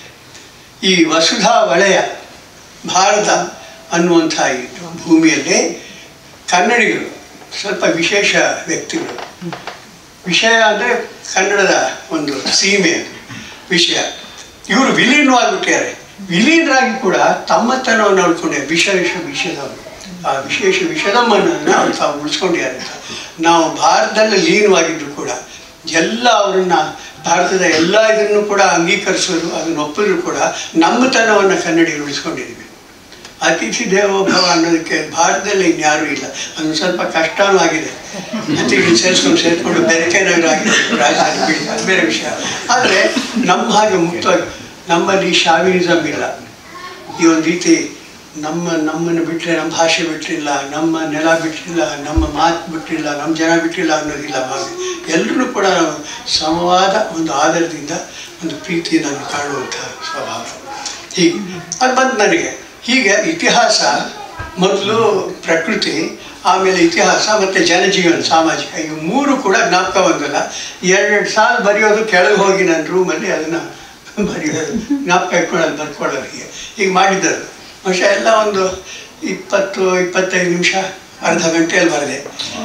ಈ ವಸುಧಾ ವಲಯ ಭಾರತ ಅನ್ನುವಂಥ ಈ ಭೂಮಿಯಲ್ಲಿ ಕನ್ನಡಿಗರು ಸ್ವಲ್ಪ ವಿಶೇಷ ವ್ಯಕ್ತಿಗಳು ವಿಷಯ ಅಂದರೆ ಕನ್ನಡದ ಒಂದು ಸೀಮೆ ಅದು ವಿಷಯ ಇವರು ವಿಲೀನವಾಗಿಬಿಟ್ಟಿದ್ದಾರೆ ವಿಲೀನರಾಗಿ ಕೂಡ ತಮ್ಮತನವನ್ನು ನೋಡ್ಕೊಂಡೆ ವಿಶೇಷ ವಿಷಯದವರು ಆ ವಿಶೇಷ ವಿಷದಮ್ಮನನ್ನು ಅವ್ರು ತಾವು ಉಳಿಸ್ಕೊಂಡಿದ್ದಾರೆ ಅಂತ ನಾವು ಭಾರತದಲ್ಲಿ ಲೀನವಾಗಿದ್ರು ಕೂಡ ಎಲ್ಲ ಅವರನ್ನ ಭಾರತದ ಎಲ್ಲ ಇದನ್ನು ಕೂಡ ಅಂಗೀಕರಿಸೋದು ಅದನ್ನು ಒಪ್ಪಿದ್ರು ಕೂಡ ನಮ್ಮತನವನ್ನು ಕನ್ನಡಿಗರು ಉಳಿಸ್ಕೊಂಡಿದ್ದೀವಿ ಅತಿಥಿ ದೇವೋಭವ ಅನ್ನೋದಕ್ಕೆ ಭಾರತದಲ್ಲಿ ಇನ್ಯಾರೂ ಇಲ್ಲ ಅದು ಸ್ವಲ್ಪ ಕಷ್ಟನೂ ಆಗಿದೆ ಅತಿಥಿ ಸೇರಿಸ್ಕೊಂಡು ಸೇರಿಸ್ಕೊಂಡು ಬೆರಕೆ ನಗರ ಆಗಿದೆ ರಾಜಧಾನಿ ಬಿಡಿ ಅದು ಬೇರೆ ವಿಷಯ ಆದರೆ ನಮ್ಮ ಹಾಗೆ ಮುಕ್ತವಾಗಿ ನಮ್ಮಲ್ಲಿ ಶಾವಿನಿಸಮ್ ಇಲ್ಲ ಈ ಒಂದು ರೀತಿ ನಮ್ಮ ನಮ್ಮನ್ನು ಬಿಟ್ಟರೆ ನಮ್ಮ ಭಾಷೆ ಬಿಟ್ಟಿಲ್ಲ ನಮ್ಮ ನೆಲ ಬಿಟ್ಟಿಲ್ಲ ನಮ್ಮ ಮಾತು ಬಿಟ್ಟಿಲ್ಲ ನಮ್ಮ ಜನ ಬಿಟ್ಟಿಲ್ಲ ಅನ್ನೋದಿಲ್ಲ ಹಾಗೆ ಎಲ್ಲರೂ ಕೂಡ ನಾವು ಸಮವಾದ ಒಂದು ಆಧಾರದಿಂದ ಒಂದು ಪ್ರೀತಿಯನ್ನು ಕಾಣುವಂಥ ಸ್ವಭಾವ ಹೀಗೆ ಅದು ಬಂತು ನನಗೆ ಹೀಗೆ ಇತಿಹಾಸ ಮೊದಲು ಪ್ರಕೃತಿ ಆಮೇಲೆ ಇತಿಹಾಸ ಮತ್ತು ಜನಜೀವನ ಸಾಮಾಜಿಕ ಇವು ಮೂರು ಕೂಡ ಜ್ಞಾಪಕ ಬಂದಲ್ಲ ಎರಡೆರಡು ಸಾಲು ಬರೆಯೋದು ಕೆಳಗೆ ಹೋಗಿ ನನ್ನ ರೂಮಲ್ಲಿ ಅದನ್ನು ಬರೆಯೋದು ಜ್ಞಾಪಕ ಇಟ್ಕೊಳ್ಳೋದು ಬರ್ಕೊಳ್ಳೋದು ಹೀಗೆ ಹೀಗೆ ಮಾಡಿದ್ದರು ಬಹುಶಃ ಎಲ್ಲ ಒಂದು ಇಪ್ಪತ್ತು ಇಪ್ಪತ್ತೈದು ನಿಮಿಷ ಅರ್ಧ ಗಂಟೆಯಲ್ಲಿ ಬರೆದೆ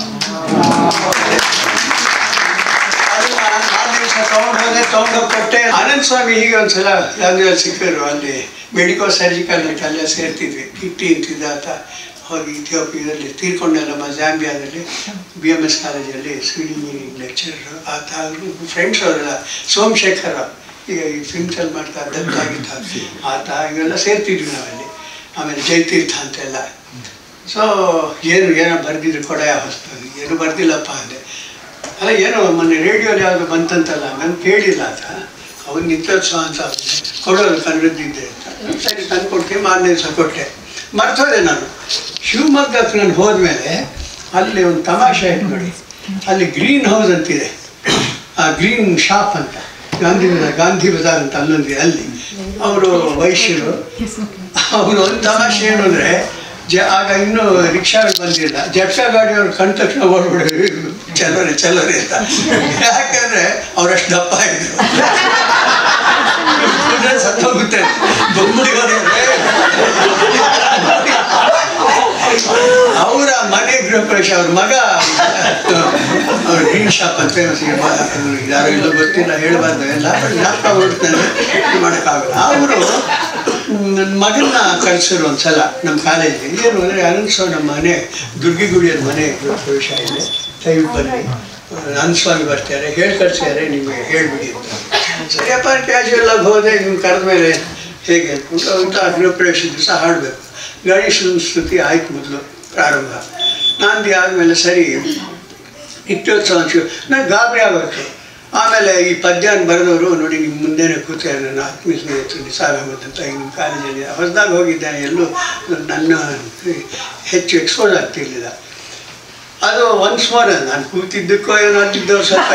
ಅದನ್ನ ನಾಲ್ಕು ದಿವಸ ತೊಗೊಂಡು ಹೋದೆ ತೊಗೊಂಡು ಕೊಟ್ಟೆ ಆನಂದ್ ಸ್ವಾಮಿ ಹೀಗೆ ಒಂದ್ಸಲ ಲಾಂಗ್ವೇಜ್ ಸಿಕ್ಕಿದ್ರು ಅಲ್ಲಿ ಮೆಡಿಕೋ ಸರ್ಜಿಕಲ್ ಅಂತ ಅಲ್ಲೇ ಸೇರ್ತಿದ್ವಿ ಕಿಟ್ಟಿ ಅಂತಿದ್ದ ಆತ ಹೋಗಿ ಇಥಿಯೋಪಿಯಾದಲ್ಲಿ ತೀರ್ಕೊಂಡಲ್ಲಮ್ಮ ಜಾಂಬಿಯಾದಲ್ಲಿ ಬಿ ಎಮ್ ಎಸ್ ಕಾಲೇಜಲ್ಲಿ ಸಿವಿಲ್ ಇಂಜಿನಿಯರಿಂಗ್ ಲೆಕ್ಚರರು ಆತ ಅವರು ಫ್ರೆಂಡ್ಸ್ ಅವರೆಲ್ಲ ಸೋಮಶೇಖರ ಈಗ ಈ ಫಿಲ್ಮ್ಸಲ್ಲಿ ಮಾಡ್ತಾ ದತ್ತಾಗಿದ್ದ ಆತ ಇವೆಲ್ಲ ಸೇರ್ತಿದ್ವಿ ನಾವಲ್ಲಿ ಆಮೇಲೆ ಜಯತೀರ್ಥ ಅಂತೆಲ್ಲ ಸೊ ಏನು ಏನೋ ಬರೆದಿದ್ರು ಕೊಡೆಯ ಹೊಸ್ತು ಏನು ಬರ್ದಿಲ್ಲಪ್ಪ ಅಂದೆ ಅಲ್ಲ ಏನೋ ಮೊನ್ನೆ ರೇಡಿಯೋಲಿ ಯಾವುದು ಬಂತಂತಲ್ಲ ನಾನು ಕೇಳಿಲ್ಲ ಆತ ಅವ್ನು ನಿತ್ಯೋತ್ಸವ ಅಂತ ಕೊಡೋದು ಕನ್ನಡದ್ದಿದ್ದೆ ಅಂತ ಸರಿ ತಂದು ಕೊಡ್ತೀನಿ ಮಾರನೇ ದಿವಸ ಕೊಟ್ಟೆ ಮರ್ತೋದೆ ನಾನು ಶಿವಮೊಗ್ಗಕ್ಕೆ ನಾನು ಹೋದ್ಮೇಲೆ ಅಲ್ಲಿ ಒಂದು ತಮಾಷೆ ಆಯ್ತು ನೋಡಿ ಅಲ್ಲಿ ಗ್ರೀನ್ ಹೌಸ್ ಅಂತಿದೆ ಆ ಗ್ರೀನ್ ಶಾಪ್ ಅಂತ ಗಾಂಧಿ ಬಜಾರ್ ಗಾಂಧಿ ಬಜಾರ್ ಅಂತ ಅಲ್ಲೊಂದಿದೆ ಅಲ್ಲಿ ಅವರು ವೈಶ್ಯರು ಅವರು ಒಂದು ತಮಾಷೆ ಏನು ಅಂದರೆ ಜ ಆಗ ಇನ್ನೂ ರಿಕ್ಷಾಗಳು ಬಂದಿಲ್ಲ ಜಟ್ಕಾ ಗಾಡಿಯವ್ರು ಕಂಡ ತಕ್ಷಣ ಓಡ್ಬಿಡಿ ಚಲೋರೆ ಚಲೋರೆ ಅಂತ ಯಾಕಂದ್ರೆ ಅವರಷ್ಟು ದಪ್ಪ ಇದ್ರು ಕೂತ್ರೆ ಸತ್ತೋಗುತ್ತೆ ಬೊಂಬುಡಿಗೋರೆ ಅವರ ಮನೆ ಗೃಹ ಪ್ರವೇಶ ಅವ್ರ ಮಗ ಅವ್ರ ಗ್ರೀನ್ ಶಾಪ್ ಅಂತ ಫೇಮಸ್ ಯಾರೋ ಇಲ್ಲ ಗೊತ್ತಿಲ್ಲ ಹೇಳ್ಬಾರ್ದು ಎಲ್ಲ ಜ್ಞಾಪಕ ಹೊರಡ್ತಾನೆ ಮಾಡೋಕ್ಕಾಗಲ್ಲ ಅವರು ನನ್ನ ಮಗನ್ನ ಕಳಿಸಿರು ಒಂದು ಸಲ ನಮ್ಮ ಕಾಲೇಜಿಗೆ ಏನು ಅಂದರೆ ಅನಂತ ನಮ್ಮ ಮನೆ ದುರ್ಗಿಗುಡಿಯರ ಮನೆ ಗೃಹ ಪ್ರವೇಶ ಇದೆ ದಯವಿಟ್ಟು ಬನ್ನಿ ಸ್ವಾಮಿ ಬರ್ತಾರೆ ಹೇಳಿ ಕಳಿಸ್ಯಾರೆ ನಿಮಗೆ ಹೇಳ್ಬಿಡಿ ಅಂತ ಸರಿಯಪ್ಪ ಕ್ಯಾಶುವಲ್ ಆಗಿ ಹೋದೆ ನೀವು ಕರೆದ ಮೇಲೆ ಹೇಗೆ ಅಂದ್ಕೊಂಡು ಅಂತ ಗೃಹ ಪ್ರವೇಶ ದಿವಸ ಹಾಡಬೇಕು ಗಣೇಶನ ಸ್ತುತಿ ಆಯ್ತು ಮೊದಲು ಪ್ರಾರಂಭ ನಾಂದಿ ಆದಮೇಲೆ ಸರಿ ನಿತ್ಯೋತ್ಸವ ಶುರು ನಂಗೆ ಗಾಬರಿ ಆಗೋಯ್ತು ಆಮೇಲೆ ಈ ಪದ್ಯವನ್ನು ಬರೆದವರು ನೋಡಿ ನಿಮ್ಮ ಮುಂದೆನೇ ಕೂತಾರೆ ನನ್ನ ಆತ್ಮೀಯ ಸ್ನೇಹಿತರು ನಿಸಾರ್ ಅಹಮದ್ ಅಂತ ಈ ನಿಮ್ಮ ಕಾಲೇಜಲ್ಲಿ ಹೊಸದಾಗಿ ಹೋಗಿದ್ದೇನೆ ಎಲ್ಲೂ ನನ್ನ ಹೆಚ್ಚು ಎಕ್ಸ್ಪೋಸ್ ಆಗ್ತಿರ್ಲಿಲ್ಲ ಅದು ಒನ್ಸ್ ಮೋರ್ ನಾನು ಕೂತಿದ್ದಕ್ಕೋ ಏನೋ ಅಂತಿದ್ದೋ ಸ್ವಲ್ಪ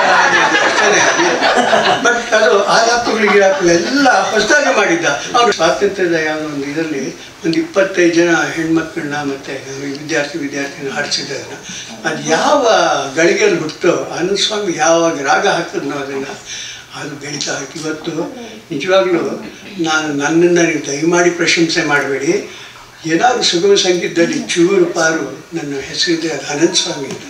ಬಟ್ ಅದು ಆಲಾಪುಗಳು ಗಿರಾಪುಗಳು ಎಲ್ಲ ಹೊಸದಾಗಿ ಮಾಡಿದ್ದ ಅವರು ಸ್ವಾತಂತ್ರ್ಯದ ಯಾವುದೋ ಒಂದು ಇದರಲ್ಲಿ ಒಂದು ಇಪ್ಪತ್ತೈದು ಜನ ಹೆಣ್ಮಕ್ಳನ್ನ ಮತ್ತು ವಿದ್ಯಾರ್ಥಿ ವಿದ್ಯಾರ್ಥಿನ ಹಾಡಿಸಿದ್ದನ್ನು ಅದು ಯಾವ ಗಳಿಗೆಯಲ್ಲಿ ಹುಟ್ಟೋ ಆನಂದ ಸ್ವಾಮಿ ಯಾವಾಗ ರಾಗ ಹಾಕಿದ್ನೋ ಅದನ್ನು ಅದು ಬೆಳೀತಾ ಹೋಯ್ತು ಇವತ್ತು ನಿಜವಾಗ್ಲೂ ನಾನು ನನ್ನನ್ನು ನೀವು ದಯಮಾಡಿ ಪ್ರಶಂಸೆ ಮಾಡಬೇಡಿ ಏನಾದರೂ ಸುಗಮ ಸಂಗೀತದಲ್ಲಿ ಚೂರು ಪಾರು ನನ್ನ ಹೆಸರಿದೆ ಅದು ಅನಂತ ಸ್ವಾಮಿ ಅಂತ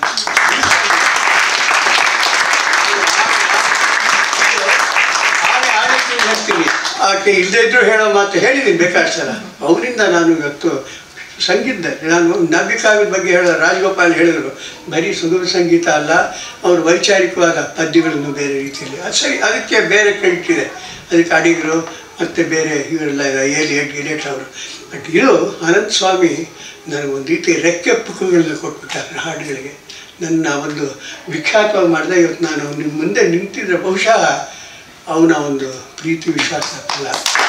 ಆನೆ ಆಡಕ್ಕೆ ಹೋಗ್ತೀನಿ ಆಕೆ ಇಲ್ಲದೇ ಇದ್ರು ಹೇಳೋ ಮಾತು ಹೇಳಿದ್ದೀನಿ ಬೇಕಾದಷ್ಟು ಸಲ ಅವರಿಂದ ನಾನು ಇವತ್ತು ಸಂಗೀತದಲ್ಲಿ ನಾನು ನವ್ಯಕಾವ್ಯದ ಬಗ್ಗೆ ಹೇಳೋ ರಾಜಗೋಪಾಲ್ ಹೇಳಿದರು ಬರೀ ಸುಗಮ ಸಂಗೀತ ಅಲ್ಲ ಅವರು ವೈಚಾರಿಕವಾದ ಪದ್ಯಗಳನ್ನು ಬೇರೆ ರೀತಿಯಲ್ಲಿ ಅದು ಸರಿ ಅದಕ್ಕೆ ಬೇರೆ ಕ್ರೆಡಿಟ್ ಇದೆ ಅದಕ್ಕೆ ಅಡಿಗರು ಮತ್ತು ಬೇರೆ ಇವರೆಲ್ಲ ಇದೆ ಏಲಿಯಟ್ ಗಿಲೇಟ್ ಅವರು ಬಟ್ ಇದು ಅನಂತ ಸ್ವಾಮಿ ನನಗೊಂದು ರೀತಿ ರೆಕ್ಕೆ ಪುಕ್ಕಗಳನ್ನ ಕೊಟ್ಬಿಟ್ಟಾರೆ ಹಾಡುಗಳಿಗೆ ನನ್ನ ಒಂದು ವಿಖ್ಯಾತವಾಗಿ ಮಾಡಿದೆ ಇವತ್ತು ನಾನು ನಿಮ್ಮ ಮುಂದೆ ನಿಂತಿದ್ರೆ ಬಹುಶಃ ಅವನ ಒಂದು ಪ್ರೀತಿ ವಿಶ್ವಾಸ ಫಲ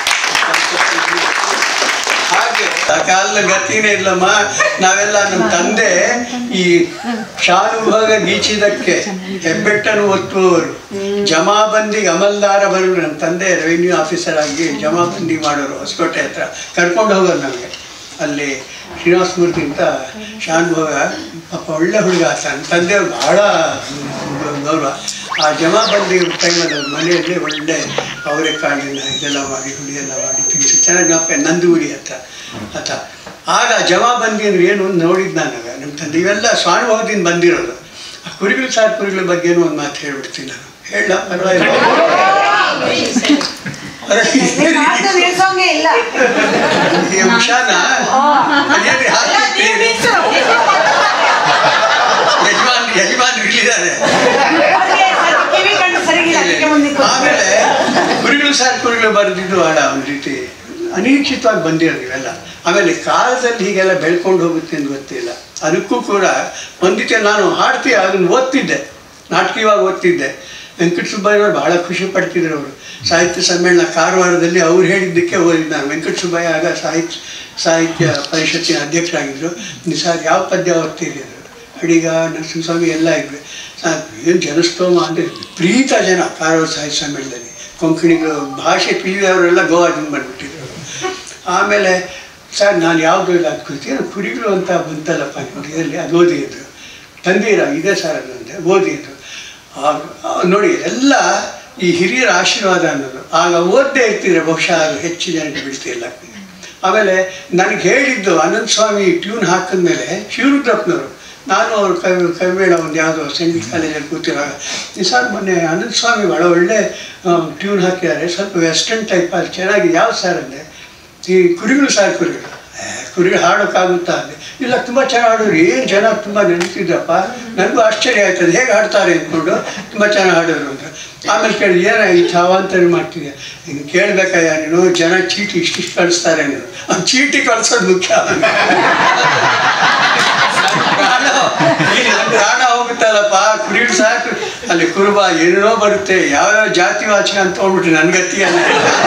ಹಾಗೆ ಆ ಕಾಲದ ಗತಿನೇ ಇಲ್ಲಮ್ಮ ನಾವೆಲ್ಲ ನಮ್ಮ ತಂದೆ ಈ ಶಾನುಭಾಗ ಗೀಚಿದಕ್ಕೆ ಹೆಬ್ಬೆಟ್ಟನ್ನು ಒತ್ತುವವರು ಜಮಾಬಂದಿಗೆ ಅಮಲ್ದಾರ ಬರೋರು ನಮ್ಮ ತಂದೆ ರೆವಿನ್ಯೂ ಆಫೀಸರ್ ಆಗಿ ಜಮಾಬಂದಿ ಮಾಡೋರು ಹೊಸಕೋಟೆ ಹತ್ರ ಕರ್ಕೊಂಡು ಹೋಗೋರು ನಮಗೆ ಅಲ್ಲಿ ಶ್ರೀನಿವಾಸ ಮೂರ್ತಿ ಅಂತ ಶಾನುಭೋಗ ಪಾಪ ಒಳ್ಳೆ ಹುಡುಗ ನನ್ನ ತಂದೆಯವ್ರು ಬಹಳ ಗೌರವ ಆ ಜಮಾಬಂದಿ ಟೈಮಲ್ಲಿ ಅವ್ರ ಮನೆಯಲ್ಲಿ ಒಳ್ಳೆ ಅವರೆಕಾಳಿನ ಇದೆಲ್ಲ ಮಾಡಿ ಹುಳಿ ಎಲ್ಲ ಮಾಡಿ ತಿನ್ನಿಸಿ ಚೆನ್ನಾಗಿ ಜ್ಞಾಪಕ ನಂದುಗುಡಿ ಹತ್ರ ಆತ ಆಗ ಜಮಾಬಂದಿ ಅಂದ್ರೆ ಏನು ಅಂತ ನೋಡಿದ್ದು ನಾನಾಗ ನಮ್ಮ ತಂದೆ ಇವೆಲ್ಲ ಸ್ವಾನುಭವದಿಂದ ಬಂದಿರೋದು ಆ ಕುರಿಗಳು ಸಾರ್ ಕುರಿಗಳ ಬಗ್ಗೆನೂ ಒಂದು ಮಾತು ಹೇಳ್ಬಿಡ್ತೀನಿ ನಾನು ಹೇಳ ಪರವಾಗಿಲ್ಲ ಮಾತು ನಿಲ್ಸೋಂಗೆ ಇಲ್ಲ ಈ ಅಂಶನ ಅದೇನ್ರಿ ಹಾಕ್ಬಿಡ್ತೀರಿ? ಯಜಮಾನ್ ಯಜಮಾನ್ ಇಲ್ಲಿದ್ದಾರೆ ಅವ್ರಿಗೆ ಸ್ವಲ್ಪ ಕಿವಿ ಕಣ್ಣು ಸರಿಗಿಲ್ಲ ಅದಕ್ಕೆ ಮುಂದೆ ಕೂತ್ಕೊಳ್ಳಿ. ಆಮೇಲೆ ಕುರಿಗಳು ಸಾರ್ ಕುರಿಗಳು ಬರೆದಿದ್ದು ಹಾಡ ಒಂದು ರೀತಿ ಅನಿರೀಕ್ಷಿತವಾಗಿ ಬಂದಿರೋದು ಇವೆಲ್ಲ ಆಮೇಲೆ ಕಾಲದಲ್ಲಿ ಹೀಗೆಲ್ಲ ಬೆಳ್ಕೊಂಡು ಹೋಗುತ್ತೆ ಅಂತ ಗೊತ್ತಿಲ್ಲ ಅದಕ್ಕೂ ಕೂಡ ಒಂದಿತ್ತೆ ನಾನು ಹಾಡ್ತೀಯ ಅದನ್ನು ಓದ್ತಿದ್ದೆ ನಾಟಕೀಯವಾಗಿ ಓದ್ತಿದ್ದೆ ವೆಂಕಟ ಸುಬ್ಬಯ್ಯವರು ಬಹಳ ಖುಷಿ ಪಡ್ತಿದ್ರು ಅವರು ಸಾಹಿತ್ಯ ಸಮ್ಮೇಳನ ಕಾರವಾರದಲ್ಲಿ ಅವ್ರು ಹೇಳಿದ್ದಕ್ಕೆ ಓದಿದ್ದು ನಾನು ವೆಂಕಟ ಸುಬ್ಬಯ್ಯ ಆಗ ಸಾಹಿತ್ಯ ಸಾಹಿತ್ಯ ಪರಿಷತ್ತಿನ ಅಧ್ಯಕ್ಷರಾಗಿದ್ದರು ನಿಸಾರ್ ಯಾವ ಪದ್ಯ ಓದ್ತೀರಿ ಅಂದರು ಅಡಿಗ ನರಸಿಂಹಸ್ವಾಮಿ ಎಲ್ಲ ಇದ್ವಿ ಏನು ಜನಸ್ತೋಮ ಅಂದರೆ ಪ್ರೀತ ಜನ ಕಾರವಾರ ಸಾಹಿತ್ಯ ಸಮ್ಮೇಳನದಲ್ಲಿ ಕೊಂಕಣಿಗಳು ಭಾಷೆ ತಿಳಿದವರೆಲ್ಲ ಗೋವಾದಿಂದ ಬಂದ್ಬಿಟ್ಟಿದ್ರು ಆಮೇಲೆ ಸರ್ ನಾನು ಯಾವುದು ಇಲ್ಲ ಅದು ಕೃತಿ ಕುರಿಗಳು ಅಂತ ಬಂತಲ್ಲಪ್ಪ ನಿಮ್ಗೆ ಇದರಲ್ಲಿ ಅದು ಓದಿದ್ರು ತಂದೀರ ಇದೆ ಸರ್ ಅದು ಅಂದೆ ಓದಿದ್ರು ಆಗ ಆ, ನೋಡಿ ಎಲ್ಲ ಈ ಹಿರಿಯರ ಆಶೀರ್ವಾದ ಅನ್ನೋದು ಆಗ ಓದದೇ ಇರ್ತಿದ್ರೆ ಬಹುಶಃ ಅದು ಹೆಚ್ಚು ಜನಕ್ಕೆ ಬೀಳ್ತಿಲ್ಲ ಆಮೇಲೆ ನನಗೆ ಹೇಳಿದ್ದು ಅನಂತ ಸ್ವಾಮಿ ಟ್ಯೂನ್ ಹಾಕಿದ್ಮೇಲೆ ಶಿವರುದ್ರಪ್ಪನವರು ನಾನು ಅವ್ರ ಕವಿ ಕವಿಮೇಳ ಒಂದು ಯಾವುದೋ ಸಂಗೀತ ಕಾಲೇಜಲ್ಲಿ ಕೂತಿರುವಾಗ ನಿಸಾರ್ ಮೊನ್ನೆ ಅನಂತ ಸ್ವಾಮಿ ಭಾಳ ಒಳ್ಳೆ ಟ್ಯೂನ್ ಹಾಕಿದ್ದಾರೆ ಸ್ವಲ್ಪ ವೆಸ್ಟರ್ನ್ ಟೈಪ್ ಅದು ಚೆನ್ನಾಗಿ ಯಾವ ಸರ್ ಅಂದೆ ಈ ಕುರಿಗಳು ಸಾರ್ ಕುರಿಗಳು ಏ, ಕುರಿಗಳು ಹಾಡೋಕ್ಕಾಗುತ್ತಾ ಅಂದೆ ಇಲ್ಲ ತುಂಬ ಚೆನ್ನಾಗಿ ಹಾಡೋರು ಏನು ಜನ ತುಂಬ ನೆನಪಿದ್ರಪ್ಪ ನನಗೂ ಆಶ್ಚರ್ಯ ಆಯ್ತದೆ ಹೇಗೆ ಹಾಡ್ತಾರೆ ಅಂದ್ಕೊಂಡು ತುಂಬ ಚೆನ್ನಾಗಿ ಹಾಡೋರು ಅಂತ ಆಮೇಲೆ ಕೇಳಿ ಏನ ಈ ಚಾವಾಂತರ ಮಾಡ್ತಿದ್ಯಾ ನೀನು ಕೇಳಬೇಕಯ್ಯ ನೀನು ಜನ ಚೀಟಿ ಇಷ್ಟಿಷ್ಟು ಕಳಿಸ್ತಾರೆ ನೀನು ಆ ಚೀಟಿ ಕಳ್ಸೋದು ಮುಖ್ಯ ಪ್ರಾಣ ಇಲ್ಲಿ ನನ್ನ ಪ್ರಾಣ ಹೋಗುತ್ತಲ್ಲಪ್ಪ ಕುರಿಗಳು ಸಾಕು ಅಲ್ಲಿ ಕುರುಬ ಏನೇನೋ ಬರುತ್ತೆ ಯಾವ್ಯಾವ ಜಾತಿ ವಾಚಕ ಅಂತ ಹೋಗ್ಬಿಟ್ರೆ ನನ್ನ ಗತಿ ಅಲ್ಲ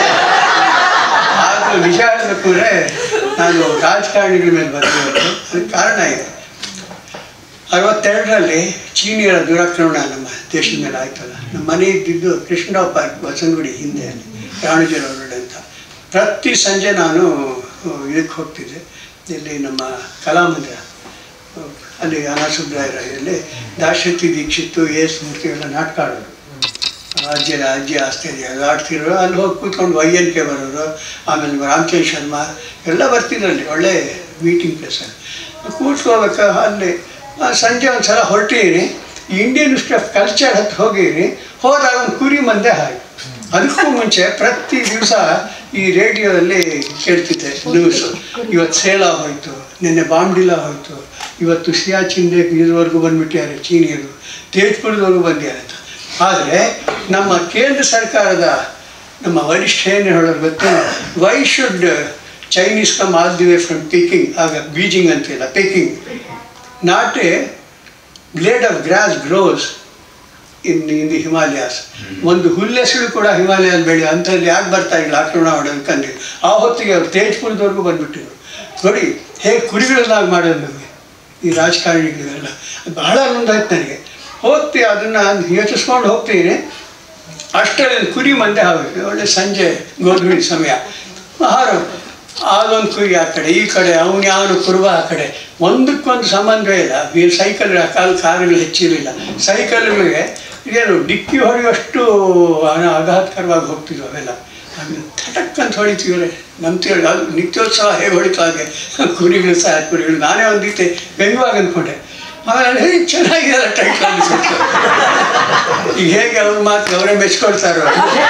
ಆದರೂ ನಿಜ ಹೇಳಬೇಕು ಅಂದರೆ ನಾನು ರಾಜಕಾರಣಿಗಳ ಮೇಲೆ ಬರ್ತಿರೋದು ಅದಕ್ಕೆ ಕಾರಣ ಇದೆ ಅರವತ್ತೆರಡರಲ್ಲಿ ಚೀನಿಯರ ದುರಾಕ್ರಮಣ ನಮ್ಮ ದೇಶದ ಮೇಲೆ ಆಯ್ತಲ್ಲ ನಮ್ಮ ಮನೆ ಇದ್ದಿದ್ದು ಕೃಷ್ಣರಾವ್ ಪಾರ್ಕ್ ಬಸವನಗುಡಿ ಹಿಂದೆ ಅಲ್ಲಿ ರಾಣುಜರ ರೋಡ್ ಅಂತ ಪ್ರತಿ ಸಂಜೆ ನಾನು ಇದಕ್ಕೆ ಹೋಗ್ತಿದ್ದೆ ಇಲ್ಲಿ ನಮ್ಮ ಕಲಾಮಂದಿರ ಅಲ್ಲಿ ಅನಾಸುಬ್ರಾಯರಲ್ಲಿ ದಾಶರಥಿ ದೀಕ್ಷಿತ್ತು ಎಸ್ ಮೂರ್ತಿಗಳ ನಾಟಕ ಆಡೋರು ರಾಜ್ಯ ರಾಜ್ಯ ಆಸ್ಟ್ರೇಲಿಯಾ ಅದು ಆಡ್ತಿರೋ ಅಲ್ಲಿ ಹೋಗಿ ಕೂತ್ಕೊಂಡು ವೈ ಎನ್ ಕೆ ಬರೋರು ಆಮೇಲೆ ರಾಮಚಂದ್ರ ಶರ್ಮಾ ಎಲ್ಲ ಬರ್ತಿದ್ರಲ್ಲಿ ಒಳ್ಳೆ ಮೀಟಿಂಗ್ ಪ್ಲೇಸ್ ಅಲ್ಲಿ ಕೂತ್ಕೋಬೇಕು ಅಲ್ಲಿ ಆ, ಸಂಜೆ ಒಂದು ಸಲ ಹೊರಟಿರಿ ಇಂಡಿಯನ್ ಇನ್ಸ್ಟಿಟ್ಯೂಟ್ ಆಫ್ ಕಲ್ಚರ್ ಹತ್ರ ಹೋಗಿರಿ ಹೋದಾಗ ಒಂದು ಕುರಿ ಮಂದೆ ಹಾಗೆ ಅದಕ್ಕೂ ಮುಂಚೆ ಪ್ರತಿ ದಿವಸ ಈ ರೇಡಿಯೋದಲ್ಲಿ ಕೇಳ್ತಿದ್ದೆ ನ್ಯೂಸ್ ಇವತ್ತು ಸೇಲ ಹೋಯ್ತು ನಿನ್ನೆ ಬಾಂಬ್ಡಿಲಾ ಹೋಯ್ತು ಇವತ್ತು ಸಿಯಾಚಿಂದೆ ಇದುವರೆಗೂ ಬಂದ್ಬಿಟ್ಟಿದ್ದಾರೆ ಚೀನಿಯರು ತೇಜ್ಪುರದವರೆಗೂ ಬಂದಿದ್ದಾರೆ ಅಂತ ಆದರೆ ನಮ್ಮ ಕೇಂದ್ರ ಸರ್ಕಾರದ ನಮ್ಮ ವರಿಷ್ಠ ಏನು ಹೇಳೋರು ಗೊತ್ತೇ why should Chinese come all the way from Peking ಆಗ ಬೀಜಿಂಗ್ ಅಂತಿಲ್ಲ Peking not a blade of grass grows in in the Himalayas ಒಂದು ಹುಲ್ಲೆಸಳು ಕೂಡ ಹಿಮಾಲಯದಲ್ಲಿ ಬೆಳೆಯೋ ಅಂಥದ್ದು ಯಾಕೆ ಬರ್ತಾ ಇಲ್ಲ ಆಕ್ರಮಣ ಮಾಡೋದು ಕಂಡು ಆ ಹೊತ್ತಿಗೆ ಅವ್ರು ತೇಜ್ಪುರದವರೆಗೂ ಬಂದ್ಬಿಟ್ಟಿದ್ರು ನೋಡಿ ಹೇಗೆ ಕುರಿಗಳನ್ನಾಗಿ ಮಾಡೋದು ನಮಗೆ ಈ ರಾಜಕಾರಣಿಗಳಿಗೆಲ್ಲ ಅದು ಬಹಳ ಆನಂದ ಆಯ್ತು ನನಗೆ ಹೋಗ್ತೀವಿ ಅದನ್ನು ಯೋಚಿಸ್ಕೊಂಡು ಹೋಗ್ತೀನಿ ಅಷ್ಟರಲ್ಲಿ ಕುರಿ ಮಂದೆ ಆಗಬೇಕು ಒಳ್ಳೆ ಸಂಜೆ ಗೋಧುಳಿ ಸಮಯ ಹಾರು ಅದೊಂದು ಕುರಿ ಆ ಕಡೆ ಈ ಕಡೆ ಅವನು ಯಾವನು ಕುರುಬ ಆ ಕಡೆ ಒಂದಕ್ಕೊಂದು ಸಂಬಂಧವೇ ಇಲ್ಲ ಈ ಸೈಕಲ್ ಆ ಕಾಲ ಕಾರುಗಳು ಹೆಚ್ಚಿರಲಿಲ್ಲ ಸೈಕಲ್ಗಳಿಗೆ ಏನು ಡಿಕ್ಕಿ ಹೊಡೆಯುವಷ್ಟು ಅನ- ಆಘಾತಕರವಾಗಿ ಹೋಗ್ತಿದ್ವು ಅವೆಲ್ಲ ಆಮೇಲೆ ಥಟಕ್ ಅಂತ ಹೊಡಿತೀವ್ರೆ ನಂಬ್ತೀವಿ ಅದು ನಿತ್ಯೋತ್ಸವ ಹೇಗೆ ಹೊಡಿತು ಹಾಗೆ ಕುರಿಗಳು ಸಹ ಕುರಿಗಳು ನಾನೇ ಒಂದು ರೀತಿ ವ್ಯಂಗ್ಯವಾಗಿ ಅಂದ್ಕೊಂಡೆ ಆಮೇಲೆ ಹೇ ಚೆನ್ನಾಗಿದೆಲ್ಲ ಟೈಟ್ ಅನಿಸುತ್ತೆ ಈಗ ಹೇಗೆ ಅವ್ರ ಮಾತು ಅವರೇ ಮೆಚ್ಕೊಳ್ತಾರೋ